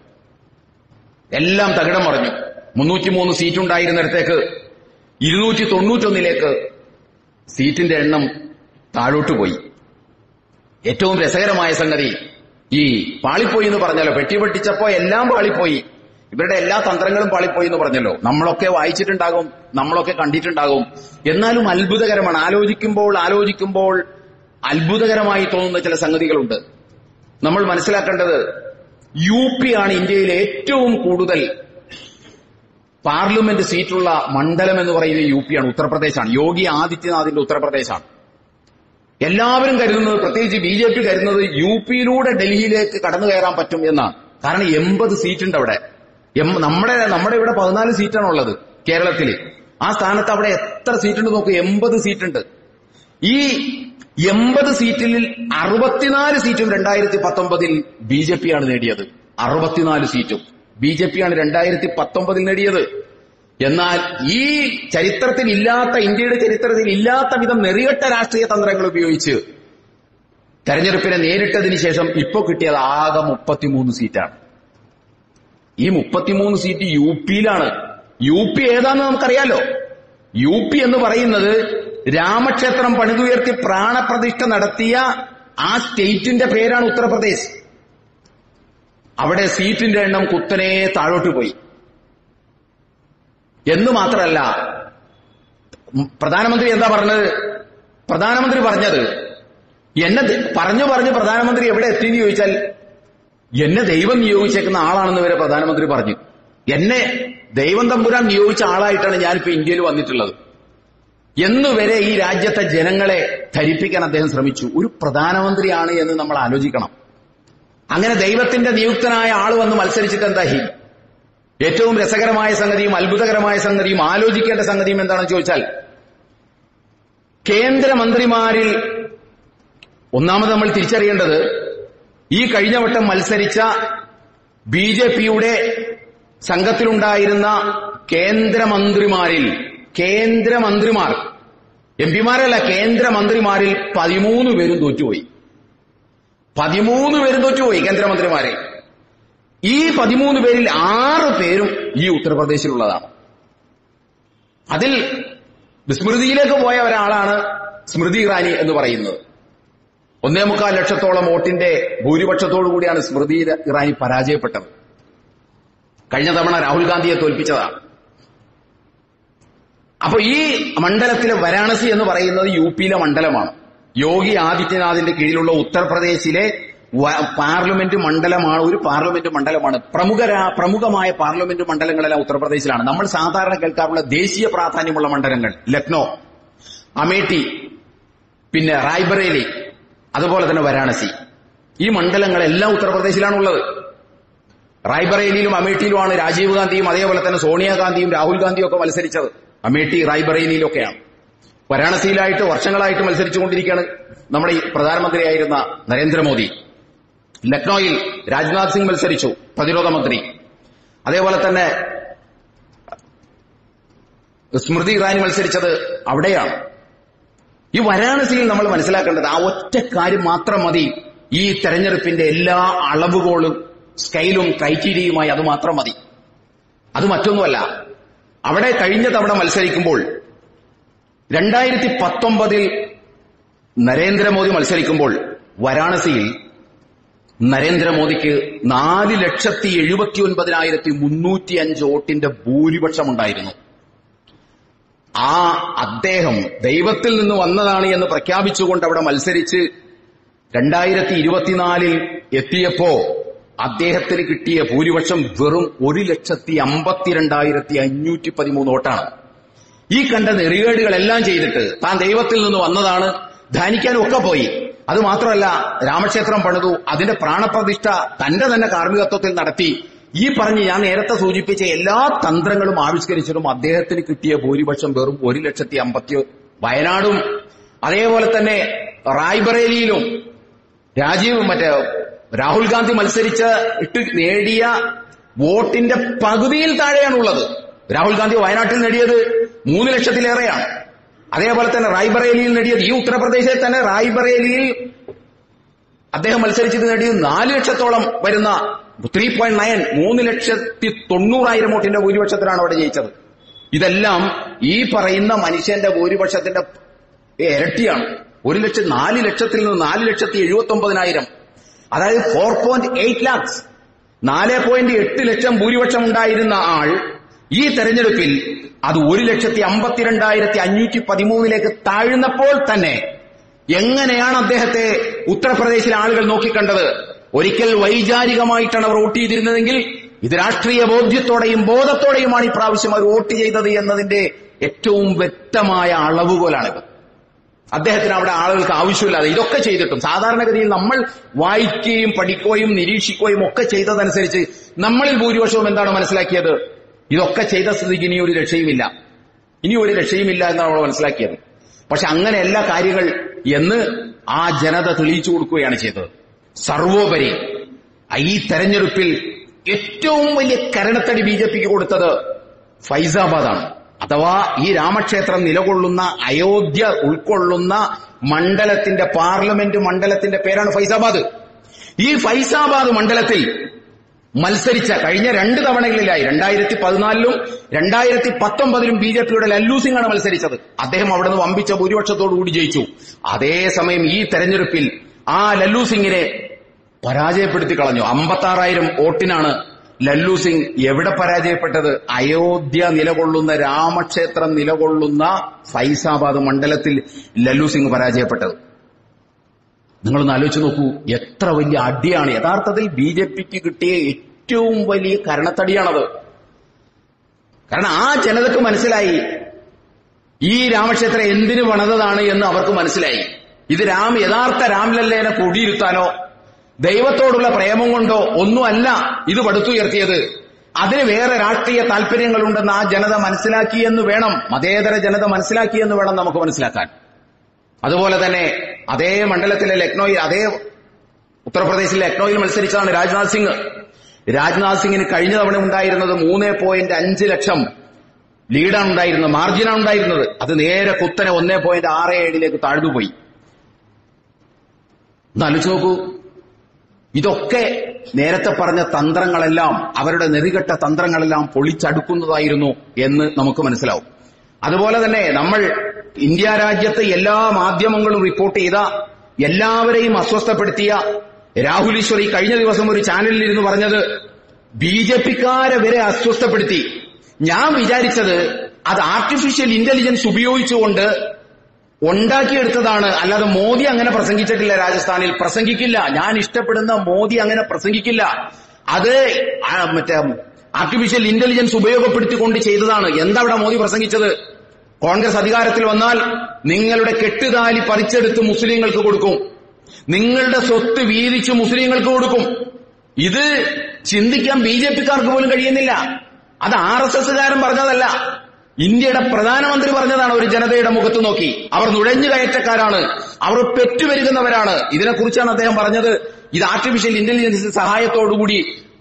എല്ലാം തകിടം മറിഞ്ഞു മുന്നൂറ്റിമൂന്ന് സീറ്റ് ഉണ്ടായിരുന്നിടത്തേക്ക് ഇരുന്നൂറ്റി തൊണ്ണൂറ്റൊന്നിലേക്ക് സീറ്റിന്റെ എണ്ണം താഴോട്ട് പോയി ഏറ്റവും രസകരമായ സംഗതി ഈ പാളിപ്പോയി എന്ന് പറഞ്ഞല്ലോ പെട്ടി പൊട്ടിച്ചപ്പോ എല്ലാം പാളിപ്പോയി ഇവരുടെ എല്ലാ തന്ത്രങ്ങളും പാളിപ്പോയി എന്ന് പറഞ്ഞല്ലോ നമ്മളൊക്കെ വായിച്ചിട്ടുണ്ടാകും നമ്മളൊക്കെ കണ്ടിട്ടുണ്ടാകും എന്നാലും അത്ഭുതകരമാണ് ആലോചിക്കുമ്പോൾ ആലോചിക്കുമ്പോൾ അത്ഭുതകരമായി തോന്നുന്ന ചില സംഗതികളുണ്ട് നമ്മൾ മനസ്സിലാക്കേണ്ടത് യു പി ആണ് ഇന്ത്യയിലെ ഏറ്റവും കൂടുതൽ പാർലമെന്റ് സീറ്റുള്ള മണ്ഡലം എന്ന് പറയുന്നത് യു പി ആണ് ഉത്തർപ്രദേശാണ് യോഗി ആദിത്യനാഥിന്റെ ഉത്തർപ്രദേശാണ് എല്ലാവരും കരുതുന്നത് പ്രത്യേകിച്ച് ബി ജെ പി കരുതുന്നത് യു പിയിലൂടെ ഡൽഹിയിലേക്ക് കടന്നു കയറാൻ പറ്റും എന്നാണ് കാരണം എൺപത് സീറ്റുണ്ട് അവിടെ എം- നമ്മുടെ നമ്മുടെ ഇവിടെ പതിനാല് സീറ്റാണ് ഉള്ളത് കേരളത്തിൽ ആ സ്ഥാനത്ത് അവിടെ എത്ര സീറ്റുണ്ട് നോക്കൂ എൺപത് സീറ്റുണ്ട് ഈ എൺപത് സീറ്റിൽ അറുപത്തിനാല് സീറ്റും രണ്ടായിരത്തി പത്തൊമ്പതിൽ ബി ജെ പി ആണ് നേടിയത് അറുപത്തിനാല് സീറ്റും ബി ജെ പി ആണ് രണ്ടായിരത്തി പത്തൊമ്പതിൽ നേടിയത് എന്നാൽ ഈ ചരിത്രത്തിൽ ഇല്ലാത്ത ഇന്ത്യയുടെ ചരിത്രത്തിൽ ഇല്ലാത്ത വിധം നെറികെട്ട രാഷ്ട്രീയ തന്ത്രങ്ങൾ ഉപയോഗിച്ച് തെരഞ്ഞെടുപ്പിനെ നേരിട്ടതിന് ശേഷം ഇപ്പോ കിട്ടിയത് ആകെ മുപ്പത്തിമൂന്ന് സീറ്റാണ് ഈ മുപ്പത്തിമൂന്ന് സീറ്റ് യു പിയിലാണ് യു പി ഏതാന്ന് നമുക്കറിയാലോ യു പി എന്ന് പറയുന്നത് രാമക്ഷേത്രം പണിതുയർത്തി പ്രാണപ്രതിഷ്ഠ നടത്തിയ ആ സ്റ്റേറ്റിന്റെ പേരാണ് ഉത്തർപ്രദേശ് അവിടെ സീറ്റിന്റെ എണ്ണം കുത്തനെ താഴോട്ട് പോയി എന്ന് മാത്രമല്ല ഉം, പ്രധാനമന്ത്രി എന്താ പറഞ്ഞത് പ്രധാനമന്ത്രി പറഞ്ഞത് എന്നെ ദ- പറഞ്ഞു പറഞ്ഞു പ്രധാനമന്ത്രി എവിടെ എത്തിയെന്ന് ചോദിച്ചാൽ എന്നെ ദൈവം നിയോഗിച്ചേക്കുന്ന ആളാണെന്ന് വരെ പ്രധാനമന്ത്രി പറഞ്ഞു എന്നെ ദൈവം തമ്പുരാൻ നിയോഗിച്ച ആളായിട്ടാണ് ഞാനിപ്പോ ഇന്ത്യയിൽ വന്നിട്ടുള്ളത് എന്നുവരെ ഈ രാജ്യത്തെ ജനങ്ങളെ ധരിപ്പിക്കാൻ അദ്ദേഹം ശ്രമിച്ചു ഒരു പ്രധാനമന്ത്രിയാണ് എന്ന് നമ്മൾ ആലോചിക്കണം അങ്ങനെ ദൈവത്തിന്റെ നിയുക്തനായ ആൾ വന്ന് മത്സരിച്ചിട്ട് എന്താ ഹി ഏറ്റവും രസകരമായ സംഗതിയും അത്ഭുതകരമായ സംഗതിയും ആലോചിക്കേണ്ട സംഗതിയും എന്താണെന്ന് ചോദിച്ചാൽ കേന്ദ്രമന്ത്രിമാരിൽ ഒന്നാമത് നമ്മൾ തിരിച്ചറിയേണ്ടത് ഈ കഴിഞ്ഞ വട്ടം മത്സരിച്ച ബി ജെ പിയുടെ സംഘത്തിലുണ്ടായിരുന്ന കേന്ദ്രമന്ത്രിമാരിൽ കേന്ദ്രമന്ത്രിമാർ എം പിമാരല്ല കേന്ദ്രമന്ത്രിമാരിൽ പതിമൂന്ന് പേരും തോറ്റുപോയി പതിമൂന്ന് പേരും തോറ്റുപോയി കേന്ദ്രമന്ത്രിമാരെ ഈ പതിമൂന്ന് പേരിൽ ആറ് പേരും ഈ ഉത്തർപ്രദേശിലുള്ളതാണ് അതിൽ സ്മൃതിയിലേക്ക് പോയ ഒരാളാണ് സ്മൃതി ഇറാനി എന്ന് പറയുന്നത് ഒന്നേ മുക്കാൽ ലക്ഷത്തോളം വോട്ടിന്റെ ഭൂരിപക്ഷത്തോടു കൂടിയാണ് സ്മൃതി ഇറാനി പരാജയപ്പെട്ടത് കഴിഞ്ഞ തവണ രാഹുൽ ഗാന്ധിയെ തോൽപ്പിച്ചതാണ് അപ്പൊ ഈ മണ്ഡലത്തിലെ വാരാണസി എന്ന് പറയുന്നത് യു പിയിലെ മണ്ഡലമാണ് യോഗി ആദിത്യനാഥിന്റെ കീഴിലുള്ള ഉത്തർപ്രദേശിലെ വ- പാർലമെന്റ് മണ്ഡലമാണ് ഒരു പാർലമെന്റ് മണ്ഡലമാണ് പ്രമുഖ പ്രമുഖമായ പാർലമെന്റ് മണ്ഡലങ്ങളെല്ലാം ഉത്തർപ്രദേശിലാണ് നമ്മൾ സാധാരണ കേൾക്കാറുള്ള ദേശീയ പ്രാധാന്യമുള്ള മണ്ഡലങ്ങൾ ലക്നോ അമേഠി പിന്നെ റായ്ബറേലി അതുപോലെ തന്നെ വാരാണസി ഈ മണ്ഡലങ്ങളെല്ലാം ഉത്തർപ്രദേശിലാണുള്ളത് റായ്ബറേലിയിലും അമേഠിയിലുമാണ് രാജീവ് ഗാന്ധിയും അതേപോലെ തന്നെ സോണിയാഗാന്ധിയും രാഹുൽ ഗാന്ധിയും ഒക്കെ മത്സരിച്ചത് അമേഠി റായ്ബറേലിയിലൊക്കെയാണ് വാരാണസിയിലായിട്ട് വർഷങ്ങളായിട്ട് മത്സരിച്ചുകൊണ്ടിരിക്കുകയാണ് നമ്മുടെ ഈ പ്രധാനമന്ത്രിയായിരുന്ന നരേന്ദ്രമോദി ലക്നൌയിൽ രാജ്നാഥ് സിംഗ് മത്സരിച്ചു പ്രതിരോധ മന്ത്രി അതേപോലെ തന്നെ സ്മൃതി ഇറാനി മത്സരിച്ചത് അവിടെയാണ് ഈ വാരാണസിയിൽ നമ്മൾ മനസ്സിലാക്കേണ്ടത് ആ ഒറ്റ കാര്യം മാത്രം മതി ഈ തെരഞ്ഞെടുപ്പിന്റെ എല്ലാ അളവുകോളും സ്കെയിലും ക്രൈറ്റീരിയയുമായി അത് മാത്രം മതി അത് മറ്റൊന്നുമല്ല അവിടെ കഴിഞ്ഞ തവണ മത്സരിക്കുമ്പോൾ രണ്ടായിരത്തി പത്തൊമ്പതിൽ നരേന്ദ്രമോദി മത്സരിക്കുമ്പോൾ വാരാണസിയിൽ നരേന്ദ്രമോദിക്ക് നാല് ലക്ഷത്തി എഴുപത്തി ഒൻപതിനായിരത്തി മുന്നൂറ്റി അഞ്ച് വോട്ടിന്റെ ഭൂരിപക്ഷം ഉണ്ടായിരുന്നു ആ അദ്ദേഹം ദൈവത്തിൽ നിന്ന് വന്നതാണ് എന്ന് പ്രഖ്യാപിച്ചുകൊണ്ട് അവിടെ മത്സരിച്ച് രണ്ടായിരത്തി ഇരുപത്തിനാലിൽ എത്തിയപ്പോ അദ്ദേഹത്തിന് കിട്ടിയ ഭൂരിപക്ഷം വെറും ഒരു ലക്ഷത്തി അമ്പത്തിരണ്ടായിരത്തി അഞ്ഞൂറ്റി പതിമൂന്ന് വോട്ടാണ് ഈ കണ്ട നെറികേടുകളെല്ലാം ചെയ്തിട്ട് താൻ ദൈവത്തിൽ നിന്ന് വന്നതാണ് ധാനിക്കാനും ഒക്കെ പോയി അത് മാത്രമല്ല രാമക്ഷേത്രം പണിതു അതിന്റെ പ്രാണപ്രതിഷ്ഠ തന്റെ തന്നെ കാർമ്മികത്വത്തിൽ നടത്തി ഈ പറഞ്ഞ് ഞാൻ നേരത്തെ സൂചിപ്പിച്ച എല്ലാ തന്ത്രങ്ങളും ആവിഷ്കരിച്ചിട്ടും അദ്ദേഹത്തിന് കിട്ടിയ ഭൂരിപക്ഷം വെറും ഒരു ലക്ഷത്തി അമ്പത്തി വയനാടും അതേപോലെ തന്നെ റായ്ബറേലിയിലും രാജീവ് മറ്റേ രാഹുൽ ഗാന്ധി മത്സരിച്ച് ഇട്ട് നേടിയ വോട്ടിന്റെ പകുതിയിൽ താഴെയാണുള്ളത് രാഹുൽ ഗാന്ധി വയനാട്ടിൽ നേടിയത് മൂന്ന് ലക്ഷത്തിലേറെയാണ് അതേപോലെ തന്നെ റായ്ബറേലിയിൽ നേടിയത് ഈ ഉത്തർപ്രദേശിൽ തന്നെ റായ്ബറേലിയിൽ അദ്ദേഹം മത്സരിച്ചത് നേടിയത് നാല് ലക്ഷത്തോളം വരുന്ന ത്രീ പോയിന്റ് നയൻ മൂന്ന് ലക്ഷത്തി തൊണ്ണൂറായിരം വോട്ടിന്റെ ഭൂരിപക്ഷത്തിലാണ് അവിടെ ജയിച്ചത് ഇതെല്ലാം ഈ പറയുന്ന മനുഷ്യന്റെ ഭൂരിപക്ഷത്തിന്റെ ഇരട്ടിയാണ് ഒരു ലക്ഷം നാല് ലക്ഷത്തിൽ നിന്ന് നാല് ലക്ഷത്തി എഴുപത്തി ഒമ്പതിനായിരം അതായത് ഫോർ പോയിന്റ് എയ്റ്റ് ലാക്സ് നാല് പോയിന്റ് എട്ട് ലക്ഷം ഭൂരിപക്ഷം ഉണ്ടായിരുന്ന ആൾ ഈ തെരഞ്ഞെടുപ്പിൽ അത് ഒരു ലക്ഷത്തി അമ്പത്തിരണ്ടായിരത്തി അഞ്ഞൂറ്റി പതിമൂന്നിലേക്ക് താഴ്ന്നപ്പോൾ തന്നെ എങ്ങനെയാണ് അദ്ദേഹത്തെ ഉത്തർപ്രദേശിലെ ആളുകൾ നോക്കിക്കണ്ടത് ഒരിക്കൽ വൈചാരികമായിട്ടാണ് അവർ വോട്ട് ചെയ്തിരുന്നതെങ്കിൽ ഇത് രാഷ്ട്രീയ ബോധ്യത്തോടെയും ബോധത്തോടെയുമാണ് ഈ പ്രാവശ്യം അവർ വോട്ട് ചെയ്തത് എന്നതിന്റെ ഏറ്റവും വ്യക്തമായ അളവുകോലാണിത് അദ്ദേഹത്തിന് അവിടെ ആളുകൾക്ക് ആവശ്യമില്ലാതെ ഇതൊക്കെ ചെയ്തിട്ടും സാധാരണഗതിയിൽ നമ്മൾ വായിക്കുകയും പഠിക്കുകയും നിരീക്ഷിക്കുകയും ഒക്കെ ചെയ്തതനുസരിച്ച് നമ്മളിൽ ഭൂരിപക്ഷവും എന്താണ് മനസ്സിലാക്കിയത് ഇതൊക്കെ ചെയ്ത സ്ഥിതിക്ക് ഇനി ഒരു രക്ഷയുമില്ല ഇനി ഒരു രക്ഷയുമില്ല എന്നാണ് നമ്മൾ മനസ്സിലാക്കിയത് പക്ഷെ അങ്ങനെയല്ല കാര്യങ്ങൾ എന്ന് ആ ജനത തെളിയിച്ചു കൊടുക്കുകയാണ് ചെയ്തത് സർവോപരി ഈ തെരഞ്ഞെടുപ്പിൽ ഏറ്റവും വലിയ കരണത്തടി ബി ജെ പിക്ക് കൊടുത്തത് ഫൈസാബാദാണ് അഥവാ ഈ രാമക്ഷേത്രം നിലകൊള്ളുന്ന അയോധ്യ ഉൾക്കൊള്ളുന്ന മണ്ഡലത്തിന്റെ പാർലമെന്റ് മണ്ഡലത്തിന്റെ പേരാണ് ഫൈസാബാദ് ഈ ഫൈസാബാദ് മണ്ഡലത്തിൽ മത്സരിച്ച കഴിഞ്ഞ രണ്ട് തവണകളിലായി രണ്ടായിരത്തി പതിനാലിലും രണ്ടായിരത്തി പത്തൊമ്പതിലും ബി ജെ പിയുടെ ലല്ലു സിംഗ് ആണ് മത്സരിച്ചത് അദ്ദേഹം അവിടെ നിന്ന് വമ്പിച്ച ഭൂരിപക്ഷത്തോടുകൂടി ജയിച്ചു അതേസമയം ഈ തെരഞ്ഞെടുപ്പിൽ ആ ലല്ലു സിംഗിനെ പരാജയപ്പെടുത്തി കളഞ്ഞു അമ്പത്താറായിരം വോട്ടിനാണ് ലല്ലു സിംഗ് എവിടെ പരാജയപ്പെട്ടത് അയോധ്യ നിലകൊള്ളുന്ന രാമക്ഷേത്രം നിലകൊള്ളുന്ന ഫൈസാബാദ് മണ്ഡലത്തിൽ ലല്ലു സിംഗ് പരാജയപ്പെട്ടത് നിങ്ങളൊന്ന് ആലോചിച്ച് നോക്കൂ എത്ര വലിയ അടിയാണ് യഥാർത്ഥത്തിൽ ബി ജെ പിക്ക് കിട്ടിയ ഏറ്റവും വലിയ കരണത്തടിയാണത് കാരണം ആ ജനതക്ക് മനസ്സിലായി ഈ രാമക്ഷേത്രം എന്തിനു പണിതതാണ് എന്ന് അവർക്ക് മനസ്സിലായി ഇത് രാം യഥാർത്ഥ രാംലല്ലേനെ കൊടിയിരുത്താനോ ദൈവത്തോടുള്ള പ്രേമം കൊണ്ടോ ഒന്നുമല്ല ഇത് പടുത്തുയർത്തിയത് അതിന് വേറെ രാഷ്ട്രീയ താല്പര്യങ്ങളുണ്ടെന്ന് ആ ജനത മനസ്സിലാക്കിയെന്ന് വേണം മതേതര ജനത മനസ്സിലാക്കിയെന്ന് വേണം നമുക്ക് മനസ്സിലാക്കാൻ അതുപോലെ തന്നെ അതേ മണ്ഡലത്തിലെ ലക്നോയിൽ അതേ ഉത്തർപ്രദേശിലെ ലക്നോയിൽ മത്സരിച്ചതാണ് രാജ്നാഥ് സിംഗ് രാജ്നാഥ് സിംഗിന് കഴിഞ്ഞ തവണ ഉണ്ടായിരുന്നത് മൂന്ന് പോയിന്റ് അഞ്ച് ലക്ഷം ലീഡാണ് ഉണ്ടായിരുന്നത് മാർജിനാണ് ഉണ്ടായിരുന്നത് അത് നേരെ കുത്തനെ ഒന്നേ പോയിന്റ് ആറ് ഏഴിലേക്ക് താഴ്ന്നുപോയി എന്നാലോചിച്ച് നോക്കൂ ഇതൊക്കെ നേരത്തെ പറഞ്ഞ തന്ത്രങ്ങളെല്ലാം അവരുടെ നെറികെട്ട തന്ത്രങ്ങളെല്ലാം പൊളിച്ചടുക്കുന്നതായിരുന്നു എന്ന് നമുക്ക് മനസ്സിലാവും അതുപോലെ തന്നെ നമ്മൾ ഇന്ത്യ രാജ്യത്ത് എല്ലാ മാധ്യമങ്ങളും റിപ്പോർട്ട് ചെയ്ത എല്ലാവരെയും അസ്വസ്ഥപ്പെടുത്തിയ രാഹുൽ ഈശ്വർ ഈ കഴിഞ്ഞ ദിവസം ഒരു ചാനലിൽ ഇരുന്ന് പറഞ്ഞത് ബി ജെ പിക്കാരെ വരെ അസ്വസ്ഥപ്പെടുത്തി ഞാൻ വിചാരിച്ചത് അത് ആർട്ടിഫിഷ്യൽ ഇന്റലിജൻസ് ഉപയോഗിച്ചുകൊണ്ട് ഉണ്ടാക്കിയെടുത്തതാണ് അല്ലാതെ മോദി അങ്ങനെ പ്രസംഗിച്ചിട്ടില്ല രാജസ്ഥാനിൽ പ്രസംഗിക്കില്ല ഞാൻ ഇഷ്ടപ്പെടുന്ന മോദി അങ്ങനെ പ്രസംഗിക്കില്ല അത് ആ മറ്റേ ആർട്ടിഫിഷ്യൽ ഇന്റലിജൻസ് ഉപയോഗപ്പെടുത്തിക്കൊണ്ട് ചെയ്തതാണ് എന്താ അവിടെ മോദി പ്രസംഗിച്ചത് കോൺഗ്രസ് അധികാരത്തിൽ വന്നാൽ നിങ്ങളുടെ കെട്ടുതാലി പറിച്ചെടുത്ത് മുസ്ലിങ്ങൾക്ക് കൊടുക്കും നിങ്ങളുടെ സ്വത്ത് വീതിച്ച് മുസ്ലിങ്ങൾക്ക് കൊടുക്കും ഇത് ചിന്തിക്കാൻ ബി ജെ പിക്കാർക്ക് പോലും കഴിയുന്നില്ല അത് ആർ എസ് എസ്സുകാരൻ പറഞ്ഞതല്ല ഇന്ത്യയുടെ പ്രധാനമന്ത്രി പറഞ്ഞതാണ് ഒരു ജനതയുടെ മുഖത്ത് നോക്കി അവർ നുഴഞ്ഞു കയറ്റക്കാരാണ് അവർ പെറ്റുപെരുകുന്നവരാണ് ഇതിനെക്കുറിച്ചാണ് അദ്ദേഹം പറഞ്ഞത് ഇത് ആർട്ടിഫിഷ്യൽ ഇന്റലിജൻസ് സഹായത്തോടുകൂടി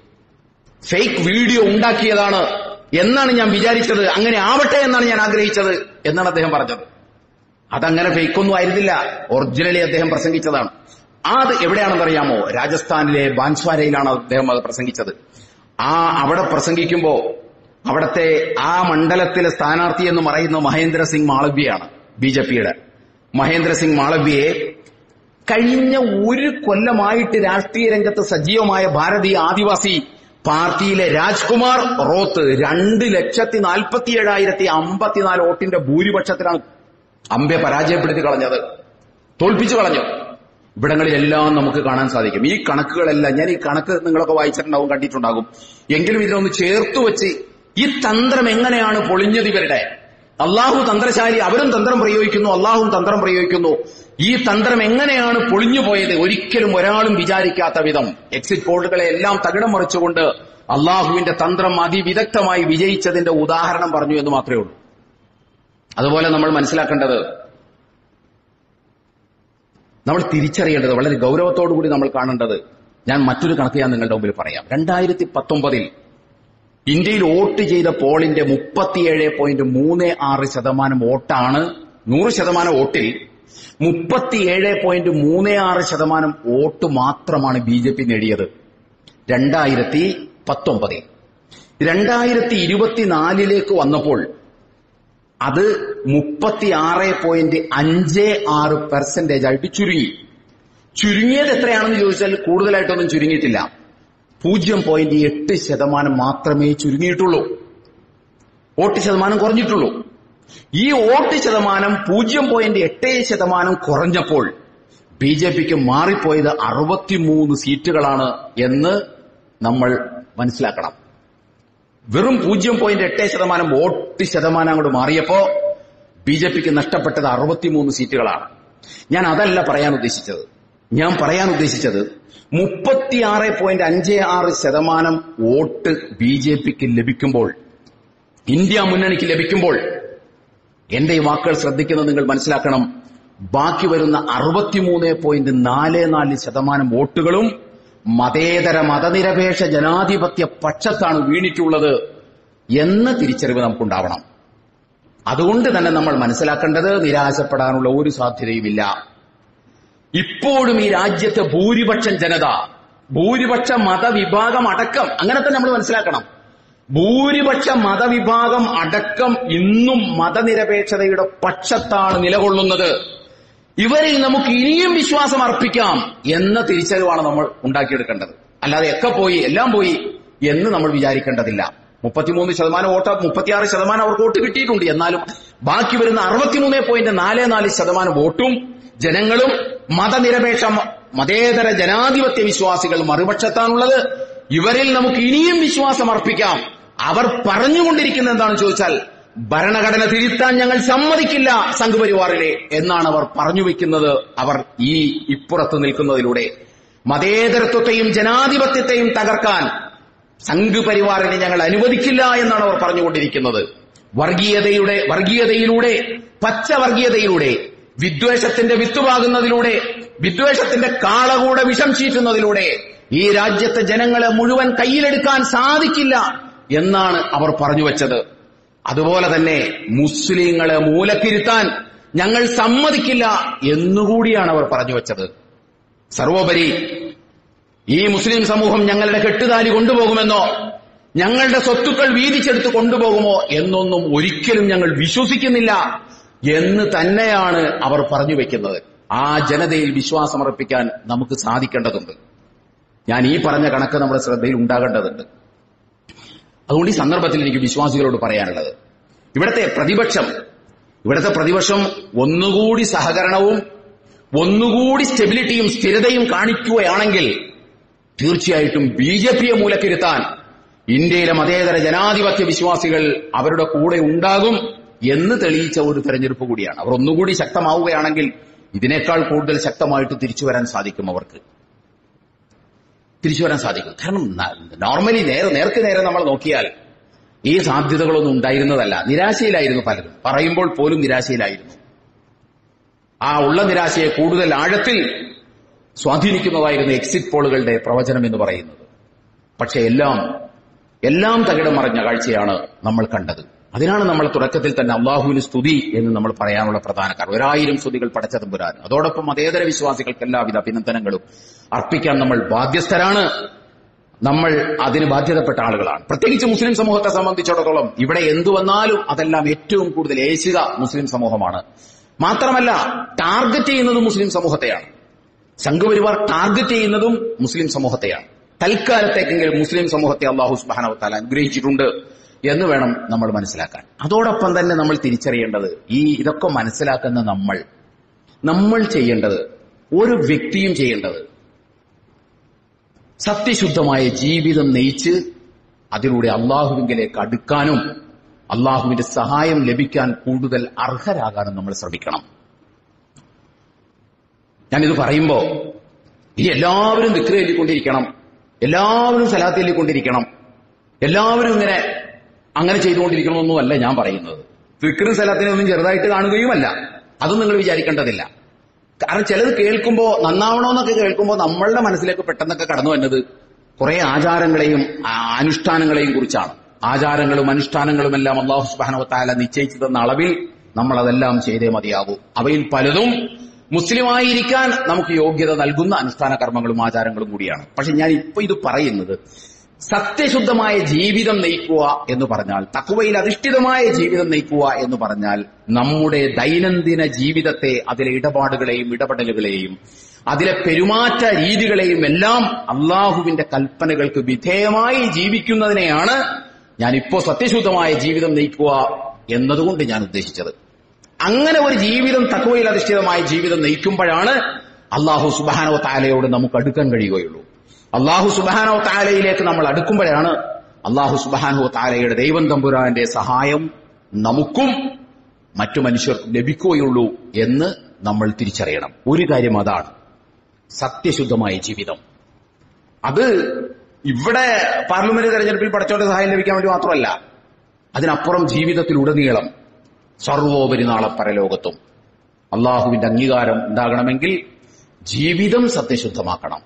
ഫേക്ക് വീഡിയോ ഉണ്ടാക്കിയതാണ് എന്നാണ് ഞാൻ വിചാരിച്ചത് അങ്ങനെ ആവട്ടെ എന്നാണ് ഞാൻ ആഗ്രഹിച്ചത് എന്നാണ് അദ്ദേഹം പറഞ്ഞത് അതങ്ങനെ ഫേക്കൊന്നും ആയിരുന്നില്ല ഒറിജിനലി അദ്ദേഹം പ്രസംഗിച്ചതാണ് അത് എവിടെയാണെന്ന് അറിയാമോ രാജസ്ഥാനിലെ ബാൻസ്വാരയിലാണ് അദ്ദേഹം അത് പ്രസംഗിച്ചത് ആ അവിടെ പ്രസംഗിക്കുമ്പോ അവിടത്തെ ആ മണ്ഡലത്തിലെ സ്ഥാനാർത്ഥി എന്ന് പറയുന്ന മഹേന്ദ്ര സിംഗ് മാളവ്യയാണ് ബി ജെ പിയുടെ മഹേന്ദ്ര സിംഗ് മാളവ്യയെ കഴിഞ്ഞ ഒരു കൊല്ലമായിട്ട് രാഷ്ട്രീയ രംഗത്ത് സജീവമായ ഭാരതീയ ആദിവാസി പാർട്ടിയിലെ രാജ്കുമാർ റോത്ത് രണ്ട് ലക്ഷത്തി നാൽപ്പത്തി ഏഴായിരത്തി അമ്പത്തിനാല് വോട്ടിന്റെ ഭൂരിപക്ഷത്തിലാണ് അമ്പെ പരാജയപ്പെടുത്തി കളഞ്ഞത് തോൽപ്പിച്ചു കളഞ്ഞു ഇവിടങ്ങളിലെല്ലാം നമുക്ക് കാണാൻ സാധിക്കും ഈ കണക്കുകളെല്ലാം ഞാൻ ഈ കണക്ക് നിങ്ങളൊക്കെ വായിച്ചിട്ടുണ്ടാവും കണ്ടിട്ടുണ്ടാകും എങ്കിലും ഇതിനൊന്ന് ചേർത്തു വെച്ച് ഈ തന്ത്രം എങ്ങനെയാണ് പൊളിഞ്ഞത് ഇവരുടെ അള്ളാഹു തന്ത്രശാലി അവരും തന്ത്രം പ്രയോഗിക്കുന്നു അള്ളാഹും തന്ത്രം പ്രയോഗിക്കുന്നു ഈ തന്ത്രം എങ്ങനെയാണ് പൊളിഞ്ഞു പോയത് ഒരിക്കലും ഒരാളും വിചാരിക്കാത്ത വിധം എക്സിറ്റ് പോളുകളെ എല്ലാം തകിടം മറിച്ചുകൊണ്ട് അള്ളാഹുവിന്റെ തന്ത്രം അതിവിദഗ്ധമായി വിജയിച്ചതിന്റെ ഉദാഹരണം പറഞ്ഞു എന്ന് മാത്രമേ ഉള്ളൂ അതുപോലെ നമ്മൾ മനസ്സിലാക്കേണ്ടത് നമ്മൾ തിരിച്ചറിയേണ്ടത് വളരെ ഗൗരവത്തോടു കൂടി നമ്മൾ കാണേണ്ടത് ഞാൻ മറ്റൊരു കണക്ക് ഞാൻ നിങ്ങളുടെ മുമ്പിൽ പറയാം രണ്ടായിരത്തി പത്തൊമ്പതിൽ ഇന്ത്യയിൽ വോട്ട് ചെയ്ത പോളിന്റെ മുപ്പത്തിയേഴ് പോയിന്റ് മൂന്ന് ആറ് ശതമാനം വോട്ടാണ് നൂറ് ശതമാനം വോട്ടിൽ മുപ്പത്തിയേഴ് പോയിന്റ് മൂന്ന് ആറ് ശതമാനം വോട്ട് മാത്രമാണ് ബി ജെ പി നേടിയത് രണ്ടായിരത്തി പത്തൊമ്പതിൽ രണ്ടായിരത്തി ഇരുപത്തിനാലിലേക്ക് വന്നപ്പോൾ അത് മുപ്പത്തിയാറ് പോയിന്റ് അഞ്ച് ആറ് പെർസെന്റേജ് ആയിട്ട് ചുരുങ്ങി ചുരുങ്ങിയത് എത്രയാണെന്ന് ചോദിച്ചാൽ കൂടുതലായിട്ടൊന്നും ചുരുങ്ങിയിട്ടില്ല പൂജ്യം പോയിന്റ് എട്ട് ശതമാനം മാത്രമേ ചുരുങ്ങിയിട്ടുള്ളൂ വോട്ട് ശതമാനം കുറഞ്ഞിട്ടുള്ളൂ ഈ വോട്ട് ശതമാനം പൂജ്യം പോയിന്റ് എട്ട് ശതമാനം കുറഞ്ഞപ്പോൾ ബി ജെ പിക്ക് മാറിപ്പോയത് അറുപത്തിമൂന്ന് സീറ്റുകളാണ് എന്ന് നമ്മൾ മനസ്സിലാക്കണം വെറും പൂജ്യം പോയിന്റ് എട്ട് ശതമാനം വോട്ട് ശതമാനം അങ്ങോട്ട് മാറിയപ്പോ ബി ജെ പിക്ക് നഷ്ടപ്പെട്ടത് അറുപത്തിമൂന്ന് സീറ്റുകളാണ് ഞാൻ അതല്ല പറയാൻ ഉദ്ദേശിച്ചത് ഞാൻ പറയാൻ ഉദ്ദേശിച്ചത് മുപ്പത്തിയാറ് പോയിന്റ് അഞ്ച് ആറ് ശതമാനം വോട്ട് ബി ജെ പിക്ക് ലഭിക്കുമ്പോൾ ഇന്ത്യ മുന്നണിക്ക് ലഭിക്കുമ്പോൾ എന്റെ ഈ വാക്കുകൾ ശ്രദ്ധിക്കുന്നത് നിങ്ങൾ മനസ്സിലാക്കണം ബാക്കി വരുന്ന അറുപത്തിമൂന്ന് പോയിന്റ് നാല് നാല് ശതമാനം വോട്ടുകളും മതേതര മതനിരപേക്ഷ ജനാധിപത്യ പക്ഷത്താണ് വീണിട്ടുള്ളത് എന്ന തിരിച്ചറിവ് നമുക്കുണ്ടാവണം അതുകൊണ്ട് തന്നെ നമ്മൾ മനസ്സിലാക്കേണ്ടത് നിരാശപ്പെടാനുള്ള ഒരു സാധ്യതയുമില്ല ഇപ്പോഴും ഈ രാജ്യത്തെ ഭൂരിപക്ഷം ജനത ഭൂരിപക്ഷ മതവിഭാഗം അടക്കം അങ്ങനെ തന്നെ നമ്മൾ മനസ്സിലാക്കണം ഭൂരിപക്ഷ മതവിഭാഗം അടക്കം ഇന്നും മതനിരപേക്ഷതയുടെ പക്ഷത്താണ് നിലകൊള്ളുന്നത് ഇവരിൽ നമുക്ക് ഇനിയും വിശ്വാസം അർപ്പിക്കാം എന്ന തിരിച്ചറിവാണ് നമ്മൾ ഉണ്ടാക്കിയെടുക്കേണ്ടത് അല്ലാതെ ഒക്കെ പോയി എല്ലാം പോയി എന്ന് നമ്മൾ വിചാരിക്കേണ്ടതില്ല മുപ്പത്തിമൂന്ന് ശതമാനം വോട്ട് മുപ്പത്തിയാറ് ശതമാനം അവർക്ക് വോട്ട് കിട്ടിയിട്ടുണ്ട് എന്നാലും ബാക്കി വരുന്ന അറുപത്തിമൂന്ന് പോയിന്റ് നാല് നാല് ശതമാനം വോട്ടും ജനങ്ങളും മതനിരപേക്ഷ മതേതര ജനാധിപത്യ വിശ്വാസികൾ മറുപക്ഷത്താണുള്ളത് ഇവരിൽ നമുക്ക് ഇനിയും വിശ്വാസം അർപ്പിക്കാം അവർ പറഞ്ഞുകൊണ്ടിരിക്കുന്നത് എന്താണെന്ന് ചോദിച്ചാൽ ഭരണഘടന തിരുത്താൻ ഞങ്ങൾ സമ്മതിക്കില്ല സംഘപരിവാറിലെ എന്നാണ് അവർ പറഞ്ഞു വെക്കുന്നത് അവർ ഈ ഇപ്പുറത്ത് നിൽക്കുന്നതിലൂടെ മതേതരത്വത്തെയും ജനാധിപത്യത്തെയും തകർക്കാൻ സംഘപരിവാറിനെ ഞങ്ങൾ അനുവദിക്കില്ല എന്നാണ് അവർ പറഞ്ഞുകൊണ്ടിരിക്കുന്നത് വർഗീയതയുടെ വർഗീയതയിലൂടെ പച്ചവർഗീയതയിലൂടെ വിദ്വേഷത്തിന്റെ വിത്തുപാകുന്നതിലൂടെ വിദ്വേഷത്തിന്റെ കാളകൂടെ വിഷം ചീറ്റുന്നതിലൂടെ ഈ രാജ്യത്തെ ജനങ്ങളെ മുഴുവൻ കയ്യിലെടുക്കാൻ സാധിക്കില്ല എന്നാണ് അവർ പറഞ്ഞു വെച്ചത് അതുപോലെ തന്നെ മുസ്ലിങ്ങളെ മൂലക്കിരുത്താൻ ഞങ്ങൾ സമ്മതിക്കില്ല എന്നുകൂടിയാണ് അവർ പറഞ്ഞു വെച്ചത് സർവോപരി ഈ മുസ്ലിം സമൂഹം ഞങ്ങളുടെ കെട്ടുതാലി കൊണ്ടുപോകുമെന്നോ ഞങ്ങളുടെ സ്വത്തുക്കൾ വീതിച്ചെടുത്ത് കൊണ്ടുപോകുമോ എന്നൊന്നും ഒരിക്കലും ഞങ്ങൾ വിശ്വസിക്കുന്നില്ല എന്ന് തന്നെയാണ് അവർ പറഞ്ഞു വെക്കുന്നത് ആ ജനതയിൽ വിശ്വാസമർപ്പിക്കാൻ നമുക്ക് സാധിക്കേണ്ടതുണ്ട് ഞാൻ ഈ പറഞ്ഞ കണക്ക് നമ്മുടെ ശ്രദ്ധയിൽ ഉണ്ടാകേണ്ടതുണ്ട് അതുകൊണ്ട് ഈ സന്ദർഭത്തിൽ എനിക്ക് വിശ്വാസികളോട് പറയാനുള്ളത് ഇവിടുത്തെ പ്രതിപക്ഷം ഇവിടുത്തെ പ്രതിപക്ഷം ഒന്നുകൂടി സഹകരണവും ഒന്നുകൂടി സ്റ്റെബിലിറ്റിയും സ്ഥിരതയും കാണിക്കുകയാണെങ്കിൽ തീർച്ചയായിട്ടും ബി ജെ പിയെ മൂലക്കിരുത്താൻ ഇന്ത്യയിലെ മതേതര ജനാധിപത്യ വിശ്വാസികൾ അവരുടെ കൂടെ ഉണ്ടാകും എന്ന് തെളിയിച്ച ഒരു തെരഞ്ഞെടുപ്പ് കൂടിയാണ് അവർ ഒന്നുകൂടി ശക്തമാവുകയാണെങ്കിൽ ഇതിനേക്കാൾ കൂടുതൽ ശക്തമായിട്ട് തിരിച്ചു വരാൻ സാധിക്കും അവർക്ക് തിരിച്ചു വരാൻ സാധിക്കും കാരണം നോർമലി നേരെ നേർക്ക് നേരെ നമ്മൾ നോക്കിയാൽ ഈ സാധ്യതകളൊന്നും ഉണ്ടായിരുന്നതല്ല നിരാശയിലായിരുന്നു പലരും പറയുമ്പോൾ പോലും നിരാശയിലായിരുന്നു ആ ഉള്ള നിരാശയെ കൂടുതൽ ആഴത്തിൽ സ്വാധീനിക്കുന്നതായിരുന്നു എക്സിറ്റ് പോളുകളുടെ പ്രവചനം എന്ന് പറയുന്നത് പക്ഷെ എല്ലാം എല്ലാം തകിടം മറിഞ്ഞ കാഴ്ചയാണ് നമ്മൾ കണ്ടത് അതിനാണ് നമ്മൾ തുടക്കത്തിൽ തന്നെ അള്ളാഹുവിന് സ്തുതി എന്ന് നമ്മൾ പറയാനുള്ള പ്രധാന കാരണം ഒരായിരം സ്തുതികൾ പടച്ചതമ്പുരാൻ അതോടൊപ്പം മതേതര വിശ്വാസികൾക്ക് എല്ലാവിധ അഭിനന്ദനങ്ങളും അർപ്പിക്കാൻ നമ്മൾ ബാധ്യസ്ഥരാണ് നമ്മൾ അതിന് ബാധ്യതപ്പെട്ട ആളുകളാണ് പ്രത്യേകിച്ച് മുസ്ലിം സമൂഹത്തെ സംബന്ധിച്ചിടത്തോളം ഇവിടെ എന്തു വന്നാലും അതെല്ലാം ഏറ്റവും കൂടുതൽ ഏശിക മുസ്ലിം സമൂഹമാണ് മാത്രമല്ല ടാർഗറ്റ് ചെയ്യുന്നതും മുസ്ലിം സമൂഹത്തെയാണ് സംഘപരിവാർ ടാർഗറ്റ് ചെയ്യുന്നതും മുസ്ലിം സമൂഹത്തെയാണ് തൽക്കാലത്തേക്കെങ്കിലും മുസ്ലിം സമൂഹത്തെ അള്ളാഹു സുബാനവത്താൽ അനുഗ്രഹിച്ചിട്ടുണ്ട് എന്ന് വേണം നമ്മൾ മനസ്സിലാക്കാൻ അതോടൊപ്പം തന്നെ നമ്മൾ തിരിച്ചറിയേണ്ടത് ഈ ഇതൊക്കെ മനസ്സിലാക്കുന്ന നമ്മൾ നമ്മൾ ചെയ്യേണ്ടത് ഒരു വ്യക്തിയും ചെയ്യേണ്ടത് സത്യശുദ്ധമായ ജീവിതം നയിച്ച് അതിലൂടെ അള്ളാഹുവിങ്കിലേക്ക് അടുക്കാനും അള്ളാഹുവിന്റെ സഹായം ലഭിക്കാൻ കൂടുതൽ അർഹരാകാനും നമ്മൾ ശ്രമിക്കണം ഞാനിത് പറയുമ്പോ ഈ എല്ലാവരും ദിക്ര എഴുതിക്കൊണ്ടിരിക്കണം എല്ലാവരും സലാത്ത് എഴുതിക്കൊണ്ടിരിക്കണം എല്ലാവരും ഇങ്ങനെ അങ്ങനെ ചെയ്തുകൊണ്ടിരിക്കണമെന്നൊന്നുമല്ല ഞാൻ പറയുന്നത് ദിക്റും സലാത്തിനെ ഒന്നും ചെറുതായിട്ട് കാണുകയുമല്ല അതും നിങ്ങൾ വിചാരിക്കേണ്ടതില്ല കാരണം ചിലത് കേൾക്കുമ്പോ നന്നാവണമെന്നൊക്കെ കേൾക്കുമ്പോൾ നമ്മളുടെ മനസ്സിലേക്ക് പെട്ടെന്നൊക്കെ കടന്നു വന്നത് കുറെ ആചാരങ്ങളെയും ആ, അനുഷ്ഠാനങ്ങളെയും കുറിച്ചാണ് ആചാരങ്ങളും അനുഷ്ഠാനങ്ങളും എല്ലാം അള്ളാഹു സുബാനവത്താല നിശ്ചയിച്ചു തന്ന അളവിൽ നമ്മൾ അതെല്ലാം ചെയ്തേ മതിയാകൂ അവയിൽ പലതും മുസ്ലിമായിരിക്കാൻ നമുക്ക് യോഗ്യത നൽകുന്ന അനുഷ്ഠാന കർമ്മങ്ങളും ആചാരങ്ങളും കൂടിയാണ് പക്ഷെ ഞാൻ ഇപ്പൊ ഇത് പറയുന്നത് സത്യശുദ്ധമായ ജീവിതം നയിക്കുക എന്ന് പറഞ്ഞാൽ തക്കുവയിൽ അധിഷ്ഠിതമായ ജീവിതം നയിക്കുക എന്ന് പറഞ്ഞാൽ നമ്മുടെ ദൈനംദിന ജീവിതത്തെ അതിലെ ഇടപാടുകളെയും ഇടപെടലുകളെയും അതിലെ പെരുമാറ്റ രീതികളെയും എല്ലാം അള്ളാഹുവിന്റെ കൽപ്പനകൾക്ക് വിധേയമായി ജീവിക്കുന്നതിനെയാണ് ഞാനിപ്പോ സത്യശുദ്ധമായ ജീവിതം നയിക്കുക എന്നതുകൊണ്ട് ഞാൻ ഉദ്ദേശിച്ചത് അങ്ങനെ ഒരു ജീവിതം തക്കുവയിൽ അധിഷ്ഠിതമായ ജീവിതം നയിക്കുമ്പോഴാണ് അള്ളാഹു സുബാനോ താലയോട് നമുക്ക് അടുക്കാൻ കഴിയുകയുള്ളൂ അള്ളാഹു സുബാനോ താലയിലേക്ക് നമ്മൾ അടുക്കുമ്പോഴാണ് അള്ളാഹു സുബാനോ താലയുടെ ദൈവം തമ്പുരാന്റെ സഹായം നമുക്കും മറ്റു മനുഷ്യർക്കും ലഭിക്കുകയുള്ളൂ എന്ന് നമ്മൾ തിരിച്ചറിയണം ഒരു കാര്യം അതാണ് സത്യശുദ്ധമായ ജീവിതം അത് ഇവിടെ പാർലമെന്റ് തെരഞ്ഞെടുപ്പിൽ പഠിച്ചോണ്ട് സഹായം ലഭിക്കാൻ വേണ്ടി മാത്രമല്ല അതിനപ്പുറം ജീവിതത്തിലുടനീളം സർവോപരി നാളെ പരലോകത്തും അള്ളാഹുവിന്റെ അംഗീകാരം ഉണ്ടാകണമെങ്കിൽ ജീവിതം സത്യശുദ്ധമാക്കണം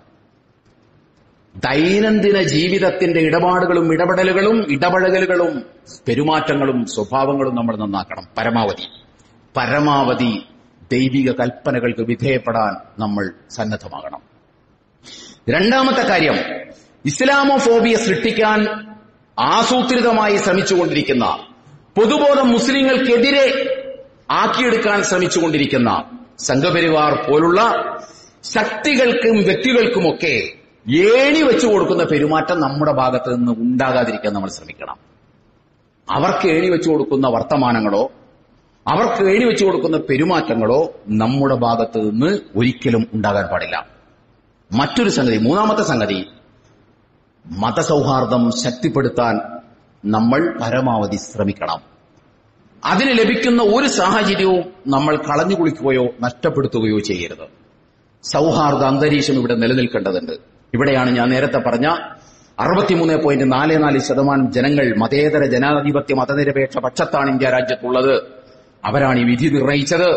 ദൈനംദിന ജീവിതത്തിന്റെ ഇടപാടുകളും ഇടപെടലുകളും ഇടപഴകലുകളും പെരുമാറ്റങ്ങളും സ്വഭാവങ്ങളും നമ്മൾ നന്നാക്കണം പരമാവധി പരമാവധി ദൈവിക കൽപ്പനകൾക്ക് വിധേയപ്പെടാൻ നമ്മൾ സന്നദ്ധമാകണം രണ്ടാമത്തെ കാര്യം ഇസ്ലാമോഫോബിയ സൃഷ്ടിക്കാൻ ആസൂത്രിതമായി ശ്രമിച്ചുകൊണ്ടിരിക്കുന്ന പൊതുബോധം മുസ്ലിങ്ങൾക്കെതിരെ ആക്കിയെടുക്കാൻ ശ്രമിച്ചുകൊണ്ടിരിക്കുന്ന സംഘപരിവാർ പോലുള്ള ശക്തികൾക്കും വ്യക്തികൾക്കുമൊക്കെ ഏണി വെച്ചു കൊടുക്കുന്ന പെരുമാറ്റം നമ്മുടെ ഭാഗത്ത് നിന്ന് ഉണ്ടാകാതിരിക്കാൻ നമ്മൾ ശ്രമിക്കണം അവർക്ക് ഏണി വെച്ചു കൊടുക്കുന്ന വർത്തമാനങ്ങളോ അവർക്ക് ഏണി വെച്ചു കൊടുക്കുന്ന പെരുമാറ്റങ്ങളോ നമ്മുടെ ഭാഗത്ത് നിന്ന് ഒരിക്കലും ഉണ്ടാകാൻ പാടില്ല മറ്റൊരു സംഗതി മൂന്നാമത്തെ സംഗതി മതസൗഹാർദ്ദം ശക്തിപ്പെടുത്താൻ നമ്മൾ പരമാവധി ശ്രമിക്കണം അതിന് ലഭിക്കുന്ന ഒരു സാഹചര്യവും നമ്മൾ കളഞ്ഞു കുളിക്കുകയോ നഷ്ടപ്പെടുത്തുകയോ ചെയ്യരുത് സൗഹാർദ്ദ അന്തരീക്ഷം ഇവിടെ നിലനിൽക്കേണ്ടതുണ്ട് ഇവിടെയാണ് ഞാൻ നേരത്തെ പറഞ്ഞ അറുപത്തിമൂന്ന് പോയിന്റ് നാല് നാല് ശതമാനം ജനങ്ങൾ മതേതര ജനാധിപത്യ മതനിരപേക്ഷ പക്ഷത്താണ് ഇന്ത്യ രാജ്യത്തുള്ളത് അവരാണ് ഈ വിധി നിർണയിച്ചത്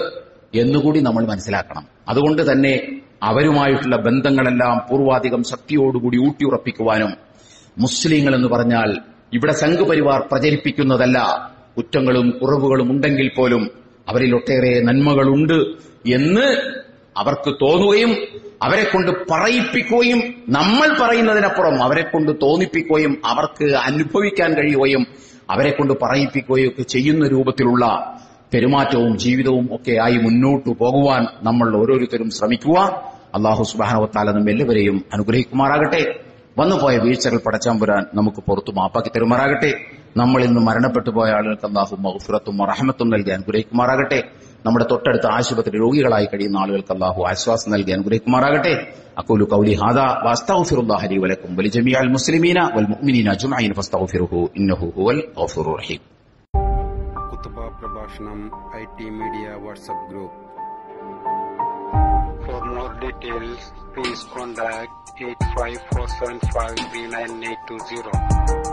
എന്നുകൂടി നമ്മൾ മനസ്സിലാക്കണം അതുകൊണ്ട് തന്നെ അവരുമായിട്ടുള്ള ബന്ധങ്ങളെല്ലാം പൂർവാധികം ശക്തിയോടുകൂടി ഊട്ടിയുറപ്പിക്കുവാനും മുസ്ലിങ്ങൾ എന്ന് പറഞ്ഞാൽ ഇവിടെ സംഘപരിവാർ പ്രചരിപ്പിക്കുന്നതല്ല കുറ്റങ്ങളും കുറവുകളും ഉണ്ടെങ്കിൽ പോലും അവരിൽ ഒട്ടേറെ നന്മകളുണ്ട് എന്ന് അവർക്ക് തോന്നുകയും അവരെ കൊണ്ട് പറയിപ്പിക്കുകയും നമ്മൾ പറയുന്നതിനപ്പുറം അവരെ കൊണ്ട് തോന്നിപ്പിക്കുകയും അവർക്ക് അനുഭവിക്കാൻ കഴിയുകയും അവരെ കൊണ്ട് പറയിപ്പിക്കുകയും ഒക്കെ ചെയ്യുന്ന രൂപത്തിലുള്ള പെരുമാറ്റവും ജീവിതവും ഒക്കെ ആയി മുന്നോട്ടു പോകുവാൻ നമ്മൾ ഓരോരുത്തരും ശ്രമിക്കുക അള്ളാഹു സുബാനവത്താല നമ്മെ എല്ലാവരെയും അനുഗ്രഹിക്കുമാറാകട്ടെ വന്നുപോയ വീഴ്ചകൾ പടച്ചാമ്പുരാൻ നമുക്ക് പുറത്തു മാപ്പാക്കി തരുമാറാകട്ടെ നമ്മൾ ഇന്ന് മരണപ്പെട്ടു പോയ ആളുകൾക്ക് അള്ളാഹു മഹഫുറത്തും റഹമത്തും നൽകി അനുഗ്രഹിക്കുമാറാകട്ടെ നമ്മുടെ തൊട്ടടുത്ത ആശുപത്രി രോഗികളായി കഴിയുന്ന ആളുകൾക്ക് അള്ളാഹു ആശ്വാസം നൽകി അനുഗ്രഹിക്കുമാറാകട്ടെ അക്കൂലു കൗലി ഹാദ വാസ്തഗ്ഫിറുല്ലാഹി ലി വലക്കും വലിജമിയൽ മുസ്ലിമീന വൽ മുഅ്മിനീന അജ്മഈൻ ഫസ്തഗ്ഫിറുഹു ഇന്നഹു ഹുവൽ ഗഫൂറുർ റഹീം കുത്തുബ പ്രഭാഷണം I T media WhatsApp group For more details, please contact 854753980.